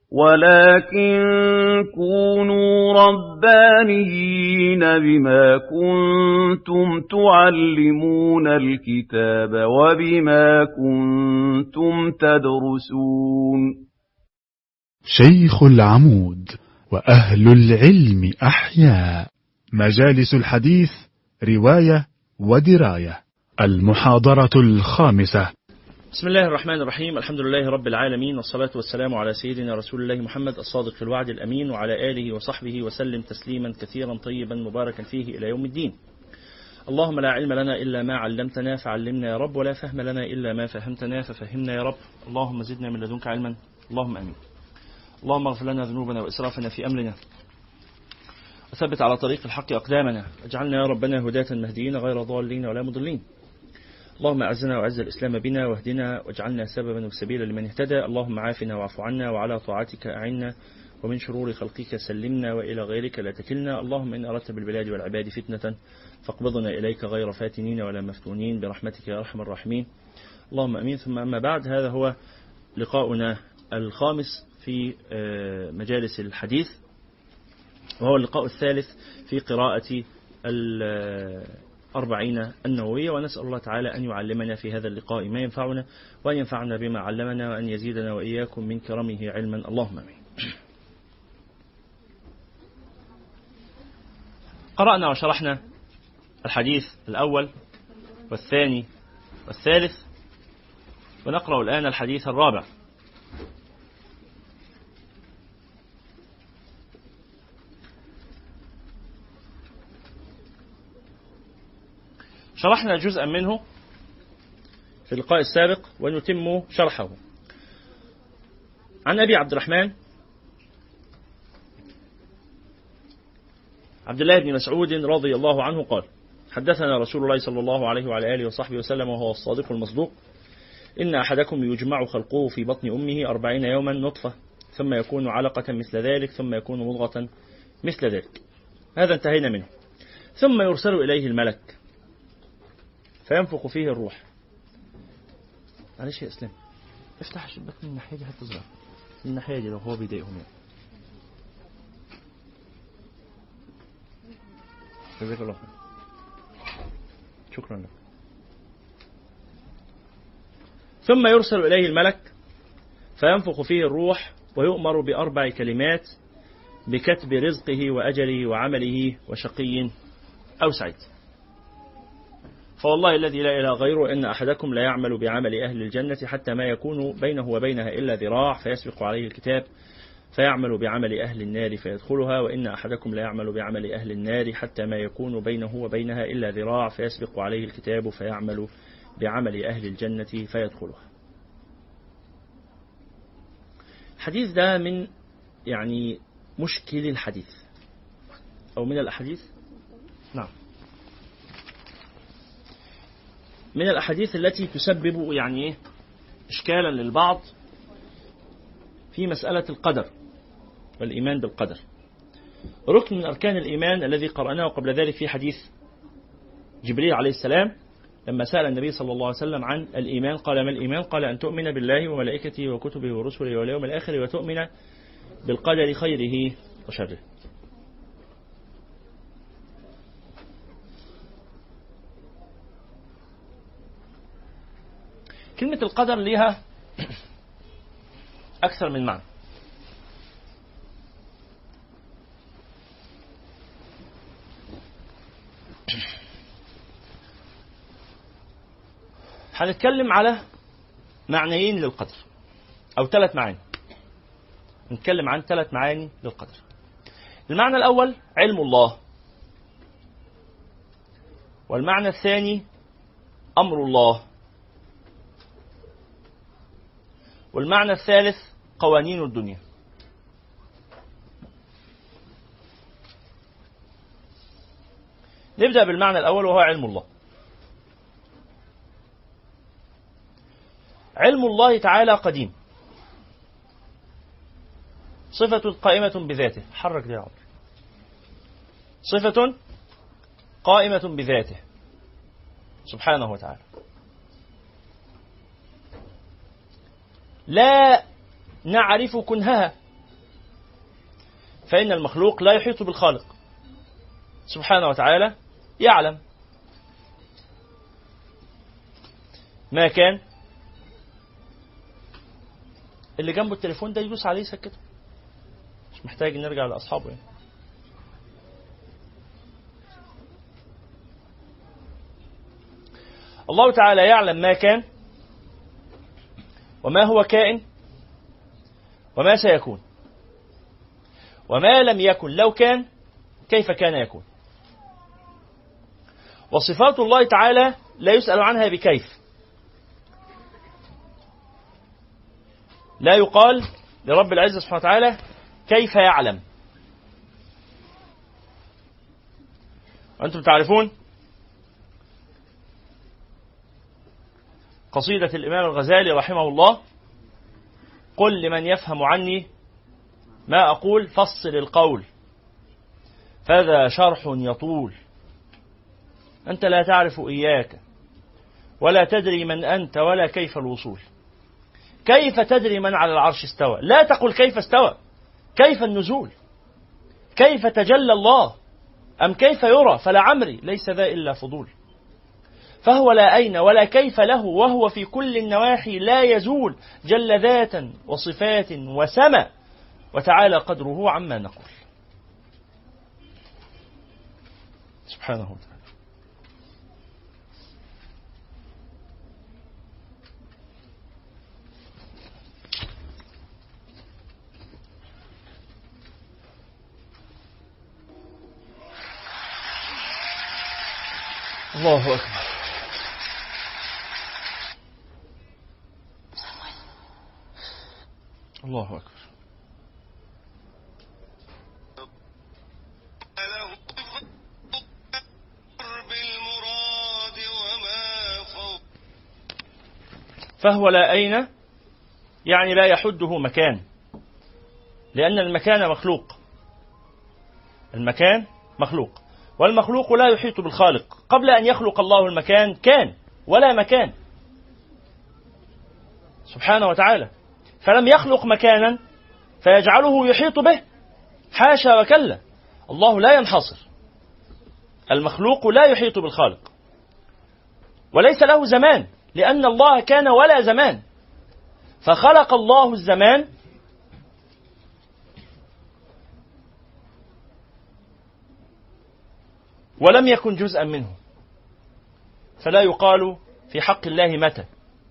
ولكن كونوا ربانيين بما كنتم تعلمون الكتاب وبما كنتم تدرسون شيخ العمود وأهل العلم أحياء مجالس الحديث رواية ودراية المحاضرة الخامسة بسم الله الرحمن الرحيم الحمد لله رب العالمين والصلاة والسلام على سيدنا رسول الله محمد الصادق في الوعد الأمين وعلى آله وصحبه وسلم تسليما كثيرا طيبا مباركا فيه إلى يوم الدين اللهم لا علم لنا إلا ما علمتنا فعلمنا يا رب ولا فهم لنا إلا ما فهمتنا ففهمنا يا رب اللهم زدنا من لدنك علما اللهم أمين اللهم اغفر لنا ذنوبنا وإسرافنا في أمرنا وثبت على طريق الحق أقدامنا اجعلنا يا ربنا هداة مهديين غير ضالين ولا مضلين اللهم أعزنا وأعز الإسلام بنا واهدنا واجعلنا سببا وسبيلا لمن اهتدى اللهم عافنا واعف عنا وعلى طاعتك أعنا ومن شرور خلقك سلمنا وإلى غيرك لا تكلنا اللهم إن أردت بالبلاد والعباد فتنة فاقبضنا إليك غير فاتنين ولا مفتونين برحمتك يا أرحم الراحمين اللهم أمين ثم أما بعد هذا هو لقاؤنا الخامس في مجالس الحديث وهو اللقاء الثالث في قراءة الأربعين النووية ونسأل الله تعالى أن يعلمنا في هذا اللقاء ما ينفعنا وأن ينفعنا بما علمنا وأن يزيدنا وإياكم من كرمه علما اللهم أمين قرأنا وشرحنا الحديث الأول والثاني والثالث ونقرأ الآن الحديث الرابع شرحنا جزءا منه في اللقاء السابق ونتم شرحه عن أبي عبد الرحمن عبد الله بن مسعود رضي الله عنه قال حدثنا رسول الله صلى الله عليه وعلى آله وصحبه وسلم وهو الصادق المصدوق إن أحدكم يجمع خلقه في بطن أمه أربعين يوما نطفة ثم يكون علقة مثل ذلك ثم يكون مضغة مثل ذلك هذا انتهينا منه ثم يرسل إليه الملك فينفخ فيه الروح معلش يا اسلام افتح الشباك من الناحيه دي حتى صغيره من الناحيه دي لو هو بيضايقهم يعني جزاك الله خير شكرا لك ثم يرسل اليه الملك فينفخ فيه الروح ويؤمر باربع كلمات بكتب رزقه واجله وعمله وشقي او سعيد فوالله الذي لا إله غيره إن أحدكم لا يعمل بعمل أهل الجنة حتى ما يكون بينه وبينها إلا ذراع فيسبق عليه الكتاب فيعمل بعمل أهل النار فيدخلها وإن أحدكم لا يعمل بعمل أهل النار حتى ما يكون بينه وبينها إلا ذراع فيسبق عليه الكتاب فيعمل بعمل أهل الجنة فيدخلها الحديث ده من يعني مشكل الحديث أو من الأحاديث نعم من الأحاديث التي تسبب يعني إيه إشكالا للبعض في مسألة القدر والإيمان بالقدر ركن من أركان الإيمان الذي قرأناه قبل ذلك في حديث جبريل عليه السلام لما سأل النبي صلى الله عليه وسلم عن الإيمان قال ما الإيمان قال أن تؤمن بالله وملائكته وكتبه ورسله واليوم الآخر وتؤمن بالقدر خيره وشره كلمة القدر ليها أكثر من معنى هنتكلم على معنيين للقدر أو ثلاث معاني نتكلم عن ثلاث معاني للقدر المعنى الأول علم الله والمعنى الثاني أمر الله والمعنى الثالث قوانين الدنيا نبدأ بالمعنى الأول وهو علم الله علم الله تعالى قديم صفة قائمة بذاته حرك دي يا عمر صفة قائمة بذاته سبحانه وتعالى لا نعرف كنهها فإن المخلوق لا يحيط بالخالق سبحانه وتعالى يعلم ما كان اللي جنبه التليفون ده يدوس عليه يسكته مش محتاج نرجع لاصحابه يعني الله تعالى يعلم ما كان وما هو كائن وما سيكون وما لم يكن لو كان كيف كان يكون وصفات الله تعالى لا يسأل عنها بكيف لا يقال لرب العزة سبحانه وتعالى كيف يعلم وأنتم تعرفون قصيدة الإمام الغزالي رحمه الله قل لمن يفهم عني ما أقول فصل القول فذا شرح يطول أنت لا تعرف إياك ولا تدري من أنت ولا كيف الوصول كيف تدري من على العرش استوى لا تقل كيف استوى كيف النزول كيف تجلى الله أم كيف يرى فلعمري ليس ذا إلا فضول فهو لا أين ولا كيف له وهو في كل النواحي لا يزول جل ذاتا وصفات وسما وتعالى قدره عما نقول سبحانه وتعالى الله أكبر الله أكبر فهو لا أين يعني لا يحده مكان لأن المكان مخلوق المكان مخلوق والمخلوق لا يحيط بالخالق قبل أن يخلق الله المكان كان ولا مكان سبحانه وتعالى فلم يخلق مكانا فيجعله يحيط به حاشا وكلا الله لا ينحصر المخلوق لا يحيط بالخالق وليس له زمان لأن الله كان ولا زمان فخلق الله الزمان ولم يكن جزءا منه فلا يقال في حق الله متى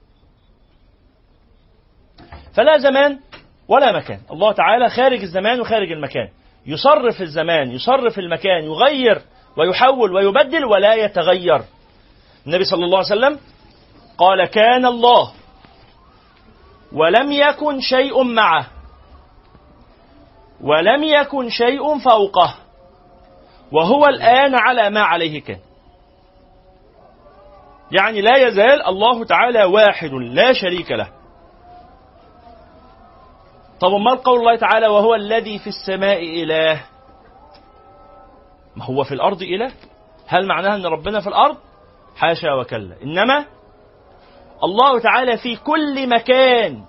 فلا زمان ولا مكان الله تعالى خارج الزمان وخارج المكان يصرف الزمان يصرف المكان يغير ويحول ويبدل ولا يتغير النبي صلى الله عليه وسلم قال كان الله ولم يكن شيء معه ولم يكن شيء فوقه وهو الآن على ما عليه كان يعني لا يزال الله تعالى واحد لا شريك له طب ما قول الله تعالى وهو الذي في السماء إله ما هو في الأرض إله هل معناها أن ربنا في الأرض حاشا وكلا إنما الله تعالى في كل مكان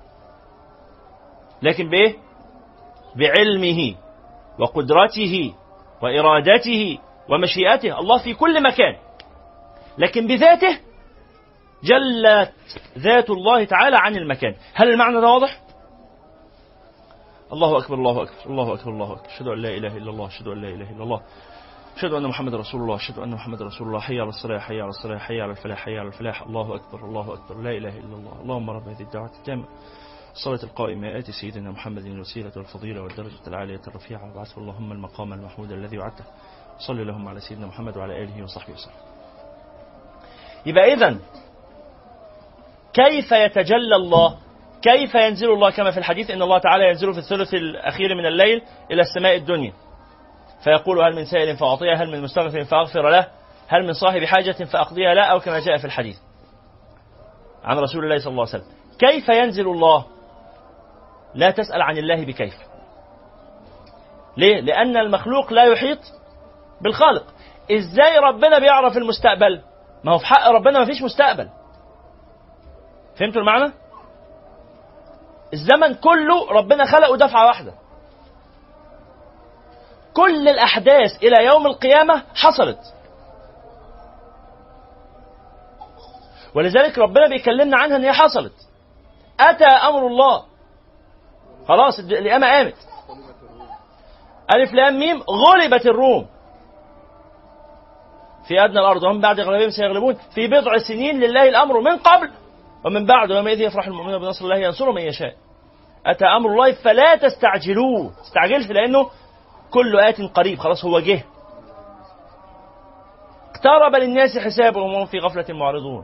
لكن بإيه بعلمه وقدرته وإرادته ومشيئته الله في كل مكان لكن بذاته جلت ذات الله تعالى عن المكان هل المعنى ده واضح؟ الله أكبر الله أكبر الله أكبر الله أكبر أشهد أن لا إله إلا الله أشهد أن لا إله إلا الله أشهد أن محمد رسول الله أشهد أن محمد رسول الله حي على الصلاة حي على الصلاة حي على الفلاح حي على الفلاح الله أكبر الله أكبر لا إله إلا الله اللهم رب هذه الدعوة التامة الصلاة القائمة آتي سيدنا محمد الوسيلة والفضيلة والدرجة العالية الرفيعة وابعثه اللهم المقام المحمود الذي وعدته صلي اللهم على سيدنا محمد وعلى آله وصحبه وسلم يبقى إذا كيف يتجلى الله كيف ينزل الله كما في الحديث ان الله تعالى ينزل في الثلث الاخير من الليل الى السماء الدنيا فيقول هل من سائل فاعطيه هل من مستغفر فاغفر له هل من صاحب حاجه فاقضيها لا او كما جاء في الحديث عن رسول الله صلى الله عليه وسلم كيف ينزل الله لا تسال عن الله بكيف ليه لان المخلوق لا يحيط بالخالق ازاي ربنا بيعرف المستقبل ما هو في حق ربنا ما فيش مستقبل فهمتوا المعنى الزمن كله ربنا خلقه دفعة واحدة كل الأحداث إلى يوم القيامة حصلت ولذلك ربنا بيكلمنا عنها ان هي حصلت اتى امر الله خلاص القيامه قامت الف لام ميم غلبت الروم في ادنى الارض وهم بعد غلبهم سيغلبون في بضع سنين لله الامر من قبل ومن بعد يومئذ يفرح المؤمنون بنصر الله ينصر من يشاء اتى امر الله فلا تستعجلوه تستعجلش لانه كل ات قريب خلاص هو جه اقترب للناس حسابهم وهم في غفله معرضون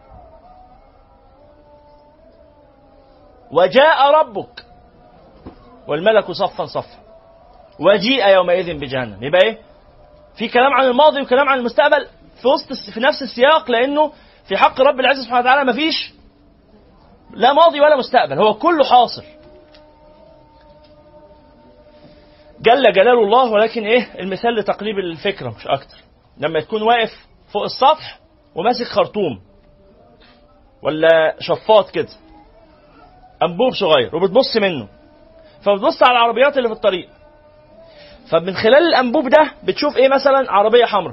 وجاء ربك والملك صفا صفا وجيء يومئذ بجهنم يبقى ايه في كلام عن الماضي وكلام عن المستقبل في وسط في نفس السياق لانه في حق رب العزه سبحانه وتعالى مفيش لا ماضي ولا مستقبل هو كله حاصل جل جلال الله ولكن ايه المثال لتقريب الفكره مش اكتر لما تكون واقف فوق السطح وماسك خرطوم ولا شفاط كده انبوب صغير وبتبص منه فبتبص على العربيات اللي في الطريق فمن خلال الانبوب ده بتشوف ايه مثلا عربيه حمراء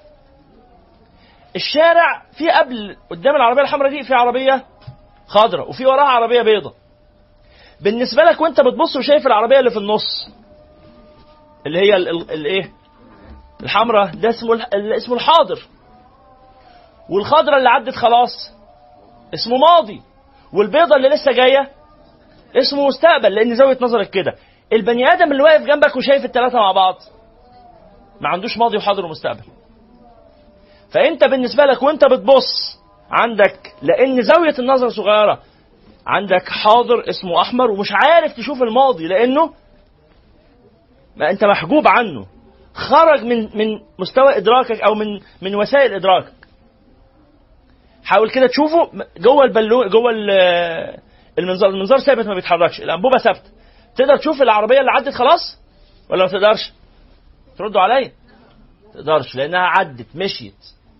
الشارع في قبل قدام العربيه الحمراء دي في عربيه خضراء وفي وراها عربيه بيضاء بالنسبه لك وانت بتبص وشايف العربيه اللي في النص اللي هي الايه الحمراء ده اسمه اسمه الحاضر والخضراء اللي عدت خلاص اسمه ماضي والبيضه اللي لسه جايه اسمه مستقبل لان زاويه نظرك كده البني ادم اللي واقف جنبك وشايف الثلاثه مع بعض ما عندوش ماضي وحاضر ومستقبل فانت بالنسبه لك وانت بتبص عندك لان زاويه النظر صغيره عندك حاضر اسمه احمر ومش عارف تشوف الماضي لانه ما انت محجوب عنه خرج من من مستوى ادراكك او من من وسائل ادراكك حاول كده تشوفه جوه البالون جوه المنظار المنظار ثابت ما بيتحركش الانبوبه ثابته تقدر تشوف العربيه اللي عدت خلاص ولا ما تقدرش تردوا عليا تقدرش لانها عدت مشيت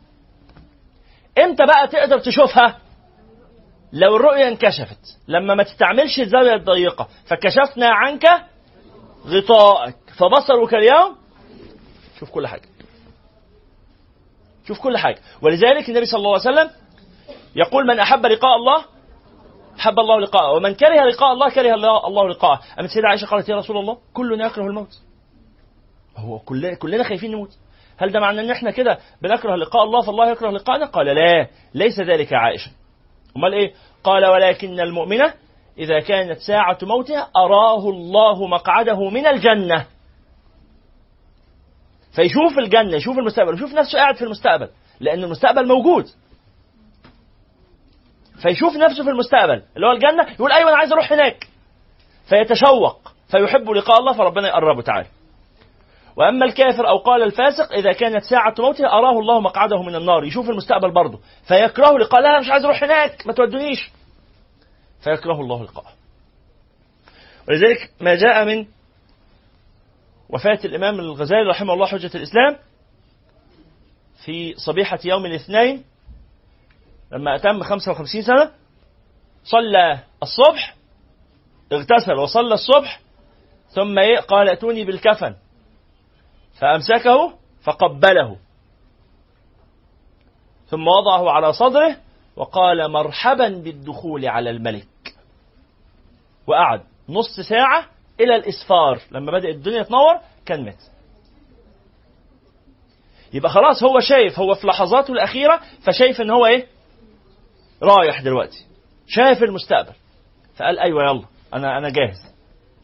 امتى بقى تقدر تشوفها لو الرؤيه انكشفت لما ما تستعملش الزاويه الضيقه فكشفنا عنك غطاءك فبصرك اليوم شوف كل حاجه شوف كل حاجه ولذلك النبي صلى الله عليه وسلم يقول من احب لقاء الله حب الله لقاءه ومن كره لقاء الله كره الله لقاءه أما السيدة عائشة قالت يا رسول الله كلنا يكره الموت هو كلنا كلنا خايفين نموت هل ده معنى ان احنا كده بنكره لقاء الله فالله يكره لقاءنا قال لا ليس ذلك يا عائشة امال ايه قال ولكن المؤمن إذا كانت ساعة موته أراه الله مقعده من الجنة فيشوف الجنة يشوف المستقبل يشوف نفسه قاعد في المستقبل لأن المستقبل موجود فيشوف نفسه في المستقبل اللي هو الجنة يقول أيوة أنا عايز أروح هناك فيتشوق فيحب لقاء الله فربنا يقربه تعالى وأما الكافر أو قال الفاسق إذا كانت ساعة موته أراه الله مقعده من النار يشوف المستقبل برضه فيكره لقاء لا مش عايز أروح هناك ما تودونيش فيكره الله لقاءه ولذلك ما جاء من وفاة الإمام الغزالي رحمه الله حجة الإسلام في صبيحة يوم الاثنين لما أتم 55 سنة صلى الصبح اغتسل وصلى الصبح ثم إيه قال ائتوني بالكفن فأمسكه فقبله ثم وضعه على صدره وقال مرحبا بالدخول على الملك وقعد نص ساعة إلى الإسفار لما بدأت الدنيا تنور كان مات يبقى خلاص هو شايف هو في لحظاته الأخيرة فشايف إن هو إيه رايح دلوقتي شايف المستقبل فقال أيوة يلا أنا أنا جاهز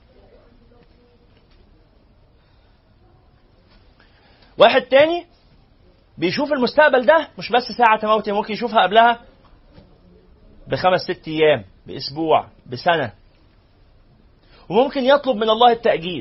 واحد تاني بيشوف المستقبل ده مش بس ساعة موته ممكن يشوفها قبلها بخمس ست أيام بأسبوع بسنة وممكن يطلب من الله التأجيل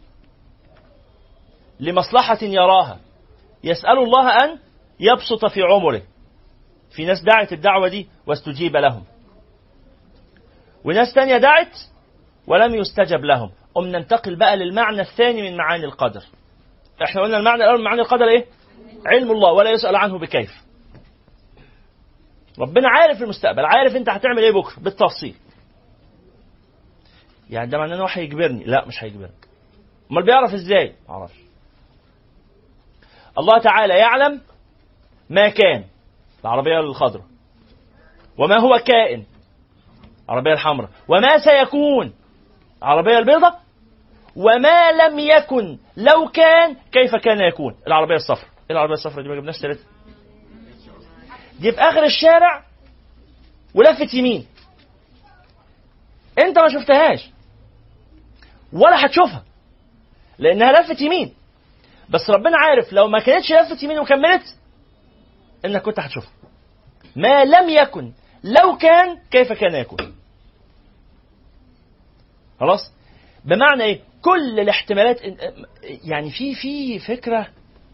لمصلحة يراها يسأل الله أن يبسط في عمره في ناس دعت الدعوة دي واستجيب لهم وناس تانية دعت ولم يستجب لهم أم ننتقل بقى للمعنى الثاني من معاني القدر احنا قلنا المعنى الأول من معاني القدر ايه علم الله ولا يسأل عنه بكيف ربنا عارف المستقبل عارف انت هتعمل ايه بكره بالتفصيل يعني ده معناه ان هو هيجبرني لا مش هيجبرك امال بيعرف ازاي ما اعرفش الله تعالى يعلم ما كان العربية الخضراء وما هو كائن العربية الحمراء وما سيكون العربية البيضاء وما لم يكن لو كان كيف كان يكون العربية الصفراء ايه العربية الصفراء دي ما جبناش سيرتها دي في اخر الشارع ولفت يمين انت ما شفتهاش ولا هتشوفها لانها لفت يمين بس ربنا عارف لو ما كانتش لفت يمين وكملت انك كنت هتشوفها ما لم يكن لو كان كيف كان يكون خلاص بمعنى ايه كل الاحتمالات يعني في في فكره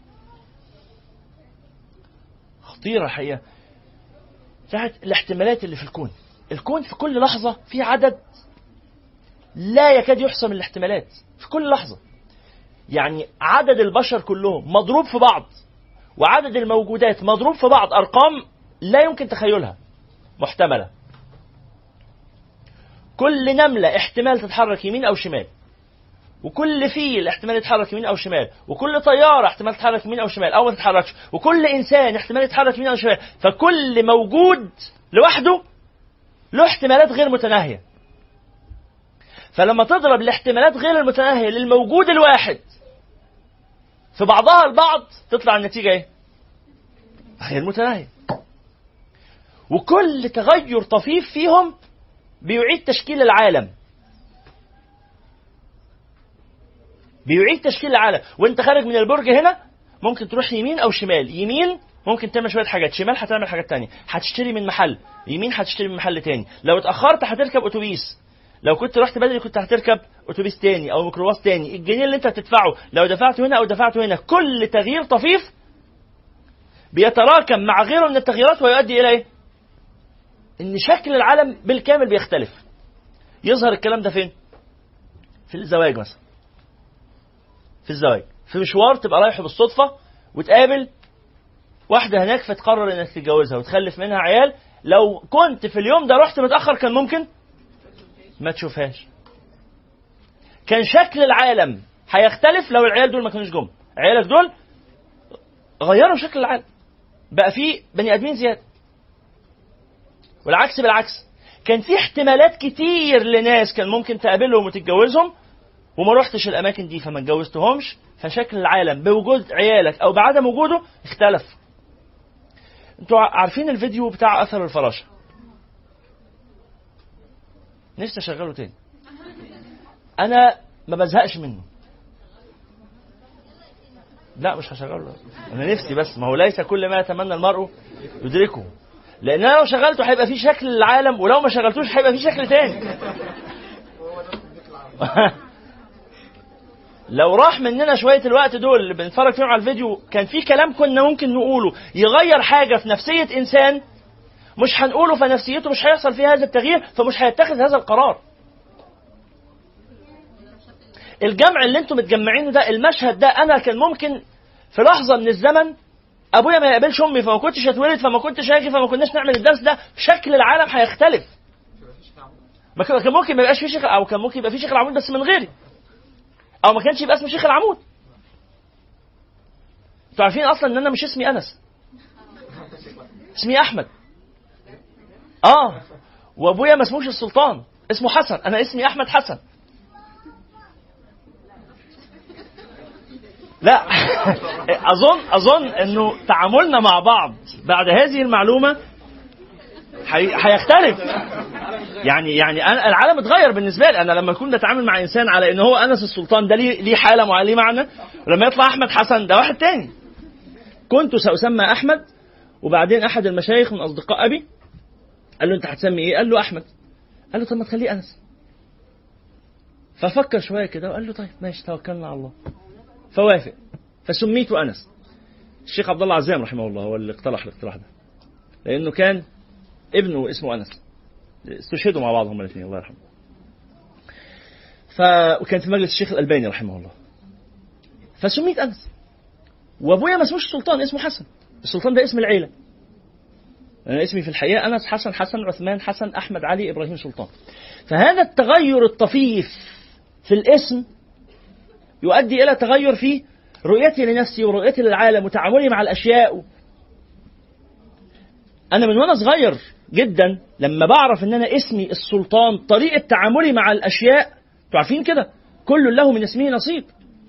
خطيره الحقيقه بتاعت الاحتمالات اللي في الكون الكون في كل لحظه في عدد لا يكاد يحصى من الاحتمالات في كل لحظه يعني عدد البشر كلهم مضروب في بعض وعدد الموجودات مضروب في بعض ارقام لا يمكن تخيلها محتمله كل نمله احتمال تتحرك يمين او شمال وكل فيل احتمال يتحرك يمين او شمال وكل طياره احتمال تتحرك يمين او شمال او ما تتحركش وكل انسان احتمال يتحرك يمين او شمال فكل موجود لوحده له احتمالات غير متناهيه فلما تضرب الاحتمالات غير المتناهيه للموجود الواحد في بعضها البعض تطلع النتيجه ايه غير متناهيه وكل تغير طفيف فيهم بيعيد تشكيل العالم بيعيد تشكيل العالم وانت خارج من البرج هنا ممكن تروح يمين او شمال يمين ممكن تعمل شويه حاجات شمال هتعمل حاجات تانية هتشتري من محل يمين هتشتري من محل تاني لو اتاخرت هتركب اتوبيس لو كنت رحت بدري كنت هتركب اتوبيس تاني او ميكروباص تاني الجنيه اللي انت هتدفعه لو دفعته هنا او دفعته هنا كل تغيير طفيف بيتراكم مع غيره من التغييرات ويؤدي الى ايه ان شكل العالم بالكامل بيختلف يظهر الكلام ده فين في الزواج مثلا في الزواج في مشوار تبقى رايح بالصدفه وتقابل واحده هناك فتقرر انك تتجوزها وتخلف منها عيال لو كنت في اليوم ده رحت متاخر كان ممكن ما تشوفهاش كان شكل العالم هيختلف لو العيال دول ما كانوش جم عيالك دول غيروا شكل العالم بقى في بني ادمين زياده والعكس بالعكس كان في احتمالات كتير لناس كان ممكن تقابلهم وتتجوزهم وما رحتش الاماكن دي فما اتجوزتهمش فشكل العالم بوجود عيالك او بعدم وجوده اختلف انتوا عارفين الفيديو بتاع اثر الفراشه نفسي اشغله تاني انا ما بزهقش منه لا مش هشغله انا نفسي بس ما هو ليس كل ما يتمنى المرء يدركه لان انا لو شغلته هيبقى في شكل العالم ولو ما شغلتوش هيبقى في شكل تاني لو راح مننا شويه الوقت دول اللي بنتفرج فيهم على الفيديو كان في كلام كنا ممكن نقوله يغير حاجه في نفسيه انسان مش هنقوله فنفسيته مش هيحصل فيها هذا التغيير فمش هيتخذ هذا القرار الجمع اللي انتم متجمعينه ده المشهد ده انا كان ممكن في لحظه من الزمن ابويا ما يقابلش امي فما كنتش اتولد فما كنتش اجي فما كناش نعمل الدرس ده شكل العالم هيختلف ما كان ممكن ما يبقاش في شيخ او كان ممكن يبقى في شيخ العمود بس من غيري او ما كانش يبقى اسمه شيخ العمود انتوا عارفين اصلا ان انا مش اسمي انس اسمي احمد اه وابويا ما اسموش السلطان اسمه حسن انا اسمي احمد حسن لا اظن اظن انه تعاملنا مع بعض بعد هذه المعلومه هيختلف يعني يعني انا العالم اتغير بالنسبه لي انا لما اكون بتعامل مع انسان على ان هو انس السلطان ده ليه ليه حاله معينه ليه معنى ولما يطلع احمد حسن ده واحد تاني كنت ساسمى احمد وبعدين احد المشايخ من اصدقاء ابي قال له انت هتسمي ايه؟ قال له احمد قال له طب ما تخليه انس ففكر شويه كده وقال له طيب ماشي توكلنا على الله فوافق فسميت انس الشيخ عبد الله عزام رحمه الله هو اللي اقترح الاقتراح ده لانه كان ابنه اسمه انس استشهدوا مع بعض هم الاثنين الله يرحمه ف وكان في مجلس الشيخ الالباني رحمه الله فسميت انس وابويا ما اسموش السلطان اسمه حسن السلطان ده اسم العيله أنا اسمي في الحقيقة أنس حسن حسن عثمان حسن أحمد علي إبراهيم سلطان فهذا التغير الطفيف في الاسم يؤدي إلى تغير في رؤيتي لنفسي ورؤيتي للعالم وتعاملي مع الاشياء انا من وانا صغير جدا لما بعرف ان انا اسمي السلطان طريقه تعاملي مع الاشياء انتوا عارفين كده كل له من اسمه نصيب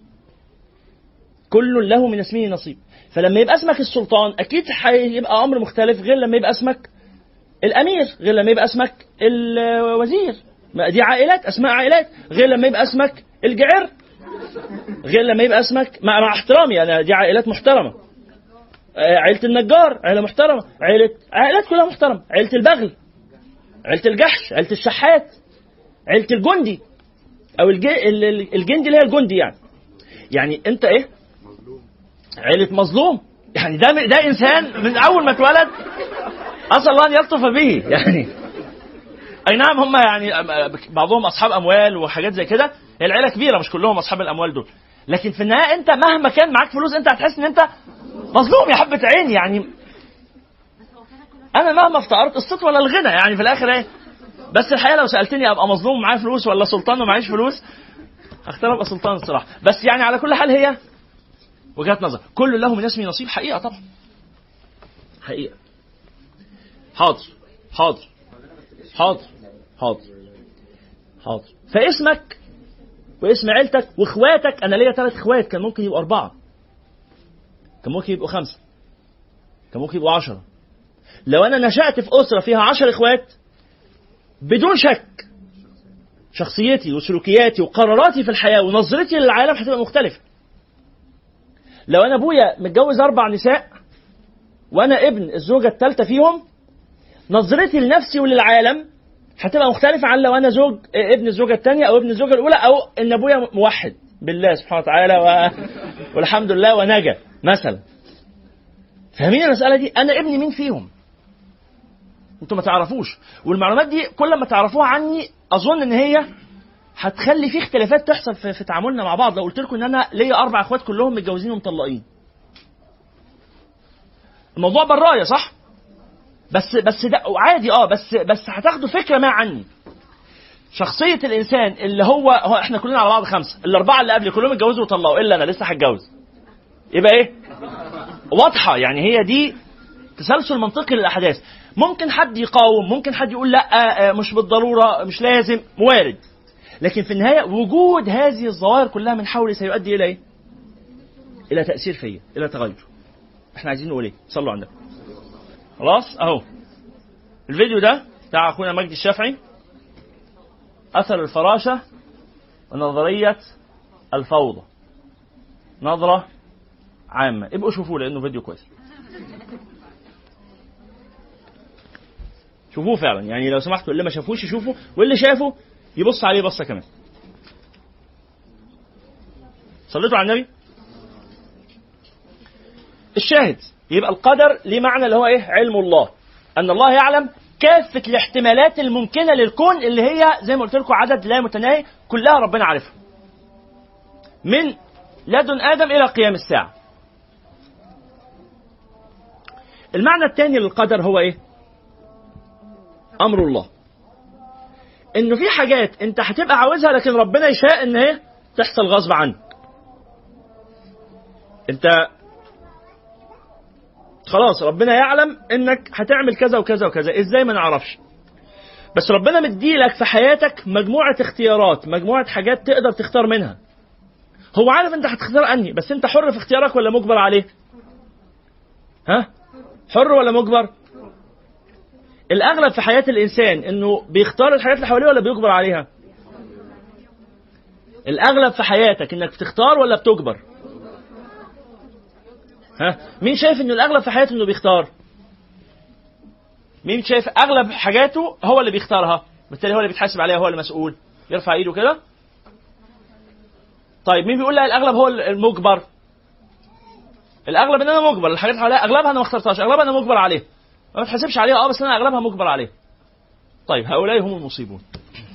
كل له من اسمه نصيب فلما يبقى اسمك السلطان اكيد هيبقى امر مختلف غير لما يبقى اسمك الامير غير لما يبقى اسمك الوزير ما دي عائلات اسماء عائلات غير لما يبقى اسمك الجعر غير لما يبقى اسمك مع, مع احترامي انا دي عائلات محترمه آه، عيلة النجار عيلة محترمة عيلة عائلات كلها محترمة عيلة البغل عيلة الجحش عيلة الشحات عيلة الجندي أو الجي... ال- ال- الجندي اللي هي الجندي يعني يعني أنت إيه؟ عيلة مظلوم يعني ده ده إنسان من أول ما اتولد أسأل الله أن يلطف به يعني أي نعم هم يعني بعضهم أصحاب أموال وحاجات زي كده هي العيلة كبيرة مش كلهم أصحاب الأموال دول لكن في النهاية أنت مهما كان معاك فلوس أنت هتحس إن أنت مظلوم يا حبة عين يعني أنا مهما افتقرت الصوت ولا الغنى يعني في الآخر إيه بس الحقيقة لو سألتني أبقى مظلوم ومعايا فلوس ولا سلطان ومعيش فلوس هختار أبقى سلطان الصراحة بس يعني على كل حال هي وجهات نظر كل له من اسمي نصيب حقيقة طبعا حقيقة حاضر حاضر حاضر حاضر حاضر فاسمك واسم عيلتك واخواتك انا ليا ثلاث اخوات كان ممكن يبقوا اربعه كان ممكن يبقوا خمسه كان ممكن يبقوا عشره لو انا نشات في اسره فيها عشر اخوات بدون شك شخصيتي وسلوكياتي وقراراتي في الحياه ونظرتي للعالم هتبقى مختلفه لو انا ابويا متجوز اربع نساء وانا ابن الزوجه الثالثه فيهم نظرتي لنفسي وللعالم هتبقى مختلفة عن لو أنا زوج ابن الزوجة الثانية أو ابن الزوجة الأولى أو إن أبويا موحد بالله سبحانه وتعالى و... والحمد لله ونجا مثلا فاهمين المسألة دي؟ أنا ابني مين فيهم؟ أنتوا ما تعرفوش والمعلومات دي كل ما تعرفوها عني أظن إن هي هتخلي في اختلافات تحصل في, في تعاملنا مع بعض لو قلت لكم إن أنا ليا أربع إخوات كلهم متجوزين ومطلقين الموضوع براية صح؟ بس بس ده عادي اه بس بس هتاخدوا فكره ما عني شخصيه الانسان اللي هو هو احنا كلنا على بعض خمسه الاربعه اللي قبلي كلهم اتجوزوا وطلقوا الا انا لسه هتجوز يبقى ايه واضحه يعني هي دي تسلسل منطقي للاحداث ممكن حد يقاوم ممكن حد يقول لا آه، مش بالضروره مش لازم وارد لكن في النهايه وجود هذه الظواهر كلها من حولي سيؤدي الى ايه الى تاثير فيا الى تغير احنا عايزين نقول ايه صلوا على النبي خلاص اهو الفيديو ده بتاع اخونا مجدي الشافعي اثر الفراشه ونظريه الفوضى نظره عامه ابقوا شوفوه لانه فيديو كويس شوفوه فعلا يعني لو سمحتوا اللي ما شافوش يشوفوا واللي شافه يبص عليه بصه كمان صليتوا على النبي الشاهد يبقى القدر ليه معنى اللي هو ايه علم الله ان الله يعلم كافة الاحتمالات الممكنة للكون اللي هي زي ما قلت لكم عدد لا متناهي كلها ربنا عارفها من لدن آدم إلى قيام الساعة المعنى الثاني للقدر هو ايه أمر الله إنه في حاجات أنت هتبقى عاوزها لكن ربنا يشاء إن هي تحصل غصب عنك أنت خلاص ربنا يعلم انك هتعمل كذا وكذا وكذا ازاي ما نعرفش بس ربنا مديلك في حياتك مجموعة اختيارات مجموعة حاجات تقدر تختار منها هو عارف انت هتختار انهي بس انت حر في اختيارك ولا مجبر عليه ها حر ولا مجبر الاغلب في حياة الانسان انه بيختار الحاجات اللي حواليه ولا بيجبر عليها الاغلب في حياتك انك بتختار ولا بتجبر ها مين شايف انه الاغلب في حياته انه بيختار مين شايف اغلب حاجاته هو اللي بيختارها بالتالي هو اللي بيتحاسب عليها هو اللي مسؤول يرفع ايده كده طيب مين بيقول لا الاغلب هو المجبر الاغلب ان انا مجبر الحاجات اللي حواليا اغلبها انا ما اخترتهاش اغلبها انا مجبر عليها ما بتحاسبش عليها اه بس انا اغلبها مجبر عليها طيب هؤلاء هم المصيبون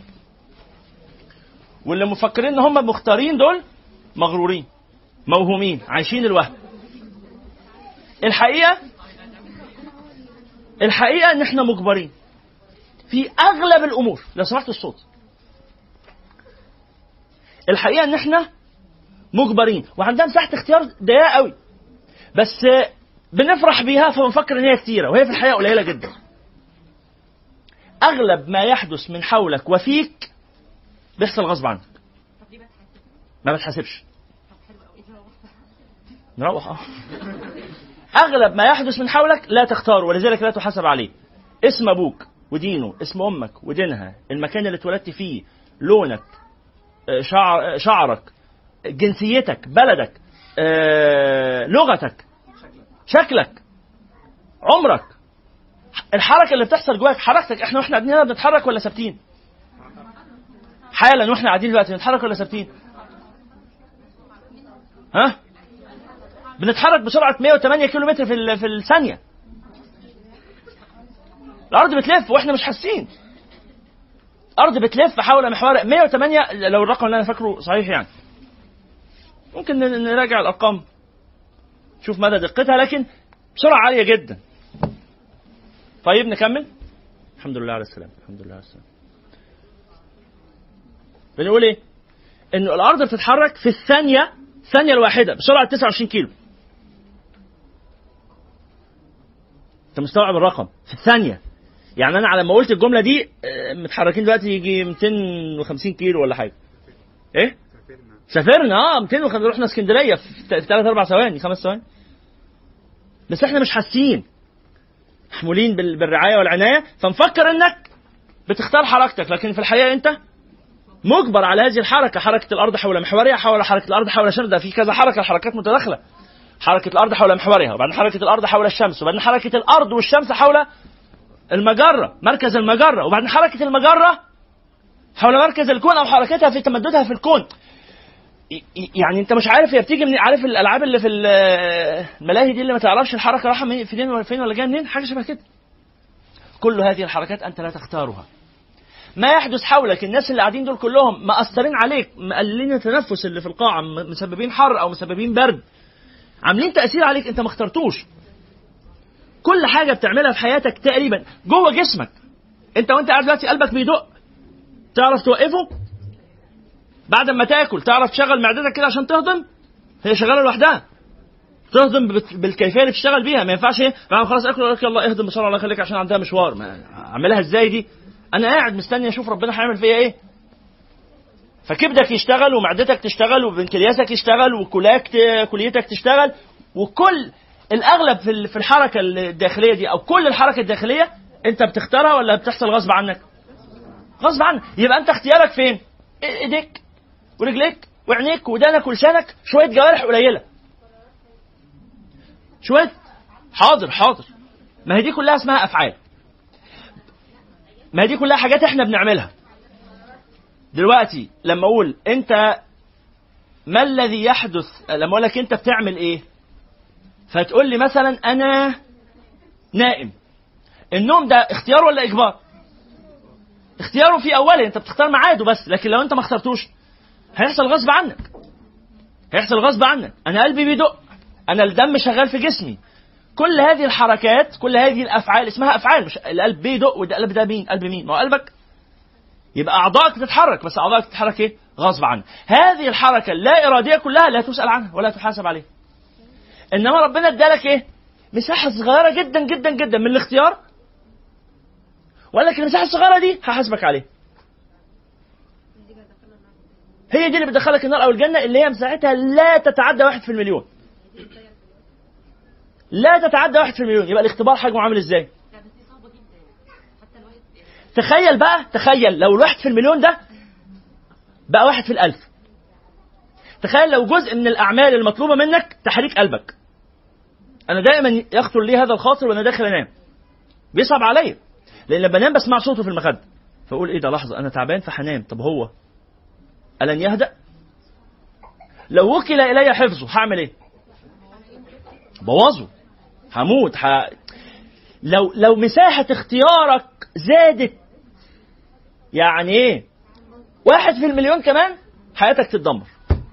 واللي مفكرين ان هم مختارين دول مغرورين موهومين عايشين الوهم الحقيقه الحقيقه ان احنا مجبرين في اغلب الامور لو سمحت الصوت الحقيقه ان احنا مجبرين وعندها مساحه اختيار ضيقه قوي بس بنفرح بيها فبنفكر ان هي كتيره وهي في الحقيقه قليله جدا اغلب ما يحدث من حولك وفيك بيحصل غصب عنك ما بتحاسبش نروح اه اغلب ما يحدث من حولك لا تختاره ولذلك لا تحاسب عليه اسم ابوك ودينه اسم امك ودينها المكان اللي اتولدت فيه لونك آه، شعر آه، شعرك جنسيتك بلدك آه، لغتك شكلك عمرك الحركه اللي بتحصل جواك حركتك احنا واحنا قاعدين هنا بنتحرك ولا ثابتين حالا واحنا قاعدين دلوقتي بنتحرك ولا ثابتين ها بنتحرك بسرعه 108 كيلو متر في في الثانيه الارض بتلف واحنا مش حاسين الارض بتلف حول محور 108 لو الرقم اللي انا فاكره صحيح يعني ممكن نراجع الارقام شوف مدى دقتها لكن بسرعه عاليه جدا طيب نكمل الحمد لله على السلامه الحمد لله على السلامه بنقول ايه انه الارض بتتحرك في الثانيه الثانيه الواحده بسرعه 29 كيلو انت مستوعب الرقم في الثانيه يعني انا على ما قلت الجمله دي آه، متحركين دلوقتي يجي 250 كيلو ولا حاجه ايه سافرنا اه 250 رحنا اسكندريه في ثلاث اربع ثواني خمس ثواني بس احنا مش حاسين محمولين بالرعايه والعنايه فنفكر انك بتختار حركتك لكن في الحقيقه انت مجبر على هذه الحركه حركه الارض حول محورها حول حركه الارض حول شردة في كذا حركه الحركات متداخله حركه الارض حول محورها وبعدين حركه الارض حول الشمس وبعدين حركه الارض والشمس حول المجره مركز المجره وبعدين حركه المجره حول مركز الكون او حركتها في تمددها في الكون يعني انت مش عارف هي بتيجي من عارف الالعاب اللي في الملاهي دي اللي ما تعرفش الحركه رايحه فين ولا فين ولا جايه منين حاجه شبه كده كل هذه الحركات انت لا تختارها ما يحدث حولك الناس اللي قاعدين دول كلهم مأثرين عليك مقللين التنفس اللي في القاعة مسببين حر أو مسببين برد عاملين تأثير عليك أنت ما اخترتوش كل حاجة بتعملها في حياتك تقريبا جوه جسمك أنت وأنت قاعد دلوقتي قلبك بيدق تعرف توقفه بعد ما تاكل تعرف تشغل معدتك كده عشان تهضم هي شغاله لوحدها تهضم بالكيفيه اللي بتشتغل بيها ما ينفعش ايه بعد خلاص اكل لك يلا اهضم بسرعه الله يخليك عشان عندها مشوار ما اعملها ازاي دي انا قاعد مستني اشوف ربنا هيعمل فيا ايه فكبدك يشتغل ومعدتك تشتغل وبنكرياسك يشتغل وكلاك كليتك تشتغل وكل الاغلب في الحركه الداخليه دي او كل الحركه الداخليه انت بتختارها ولا بتحصل غصب عنك غصب عنك يبقى انت اختيارك فين ايديك ورجليك وعينيك ودانك ولسانك شويه جوارح قليله شويه حاضر حاضر ما هي دي كلها اسمها افعال ما هي دي كلها حاجات احنا بنعملها دلوقتي لما اقول انت ما الذي يحدث لما اقول لك انت بتعمل ايه فتقول لي مثلا انا نائم النوم ده اختيار ولا اجبار اختياره في اوله انت بتختار ميعاده بس لكن لو انت ما اخترتوش هيحصل غصب عنك هيحصل غصب عنك انا قلبي بيدق انا الدم شغال في جسمي كل هذه الحركات كل هذه الافعال اسمها افعال مش القلب بيدق وده القلب ده مين قلب مين ما هو قلبك يبقى اعضائك تتحرك بس اعضائك تتحرك ايه غصب عنك هذه الحركه اللا اراديه كلها لا تسال عنها ولا تحاسب عليها انما ربنا ادالك ايه مساحه صغيره جدا جدا جدا من الاختيار وقال لك المساحه الصغيره دي هحاسبك عليها هي دي اللي بتدخلك النار او الجنه اللي هي مساحتها لا تتعدى واحد في المليون لا تتعدى واحد في المليون يبقى الاختبار حجمه عامل ازاي تخيل بقى تخيل لو الواحد في المليون ده بقى واحد في الألف تخيل لو جزء من الأعمال المطلوبة منك تحريك قلبك أنا دائما يخطر لي هذا الخاطر وأنا داخل أنام بيصعب عليا لأن لما بنام بسمع صوته في المخدة فأقول إيه ده لحظة أنا تعبان فحنام طب هو ألن يهدأ لو وكل إلي حفظه هعمل إيه بوظه هموت ح... لو لو مساحة اختيارك زادت يعني ايه واحد في المليون كمان حياتك تتدمر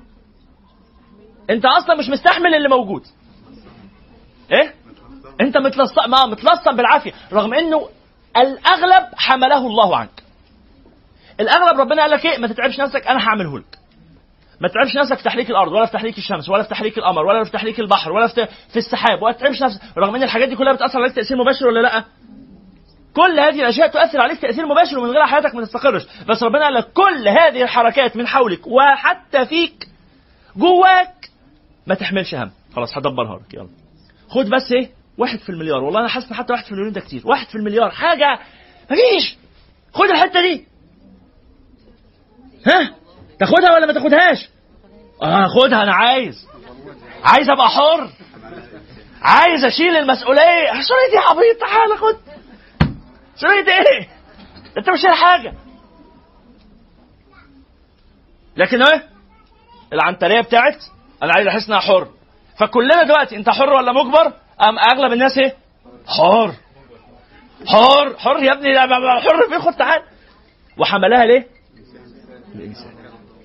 انت اصلا مش مستحمل اللي موجود ايه انت متلصم ما متلصم بالعافيه رغم انه الاغلب حمله الله عنك الاغلب ربنا قال لك ايه ما تتعبش نفسك انا هعمله لك ما تتعبش نفسك في تحريك الارض ولا في تحريك الشمس ولا في تحريك القمر ولا في تحريك البحر ولا في في السحاب ولا تتعبش نفسك رغم ان الحاجات دي كلها بتاثر عليك تاثير مباشر ولا لا كل هذه الاشياء تؤثر عليك تاثير مباشر ومن غير حياتك ما تستقرش بس ربنا قال لك كل هذه الحركات من حولك وحتى فيك جواك ما تحملش هم خلاص هدبرها لك يلا خد بس ايه واحد في المليار والله انا حاسس ان حتى واحد في المليون ده كتير واحد في المليار حاجه مفيش خد الحته دي ها تاخدها ولا ما تاخدهاش اه خدها انا عايز عايز ابقى حر عايز اشيل المسؤوليه مسؤوليه دي عبيط تعالى خد مسؤوليه ايه انت مش شايل حاجه لكن ايه العنتريه بتاعت انا عايز احس انها حر فكلنا دلوقتي انت حر ولا مجبر ام اغلب الناس ايه حر حر حر يا ابني حر في خد تعال وحملها ليه الانسان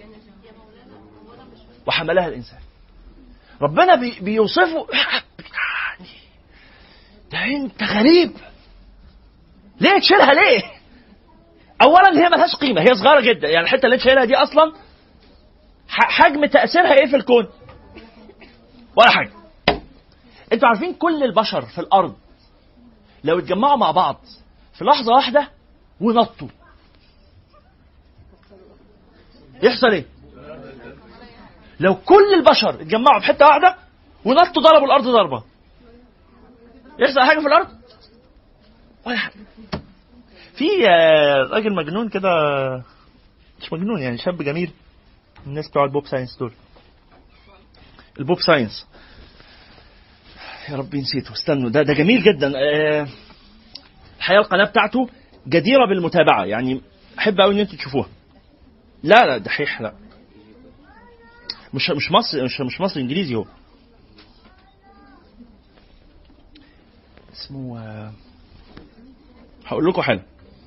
وحملها الانسان ربنا بي بيوصفه يعني ده انت غريب ليه تشيلها ليه اولا هي ملهاش قيمه هي صغيره جدا يعني الحته اللي انت شايلها دي اصلا حجم تاثيرها ايه في الكون ولا حاجه انتوا عارفين كل البشر في الارض لو اتجمعوا مع بعض في لحظه واحده ونطوا يحصل ايه لو كل البشر اتجمعوا في حته واحده ونطوا ضربوا الارض ضربه يحصل حاجه في الارض ولا حاجه في راجل مجنون كده مش مجنون يعني شاب جميل الناس بتوع البوب ساينس دول البوب ساينس يا ربي نسيته استنوا ده ده جميل جدا الحقيقه القناه بتاعته جديره بالمتابعه يعني احب قوي ان انتوا تشوفوها لا لا دحيح لا مش مش مصري مش مش مصري انجليزي هو اسمه هقول لكم حاجه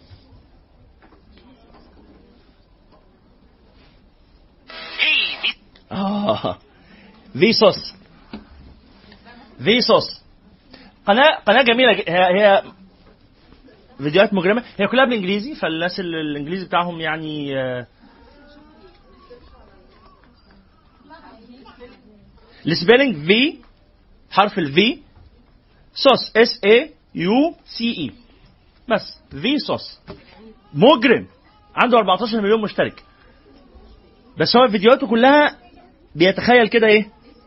آه فيسوس فيسوس قناة قناة جميلة هي, هي فيديوهات مجرمة هي كلها بالانجليزي فالناس اللي الانجليزي بتاعهم يعني السبيلنج في حرف الفي صوص اس اي يو سي اي بس في صوص مجرم عنده 14 مليون مشترك بس هو فيديوهاته كلها بيتخيل كده ايه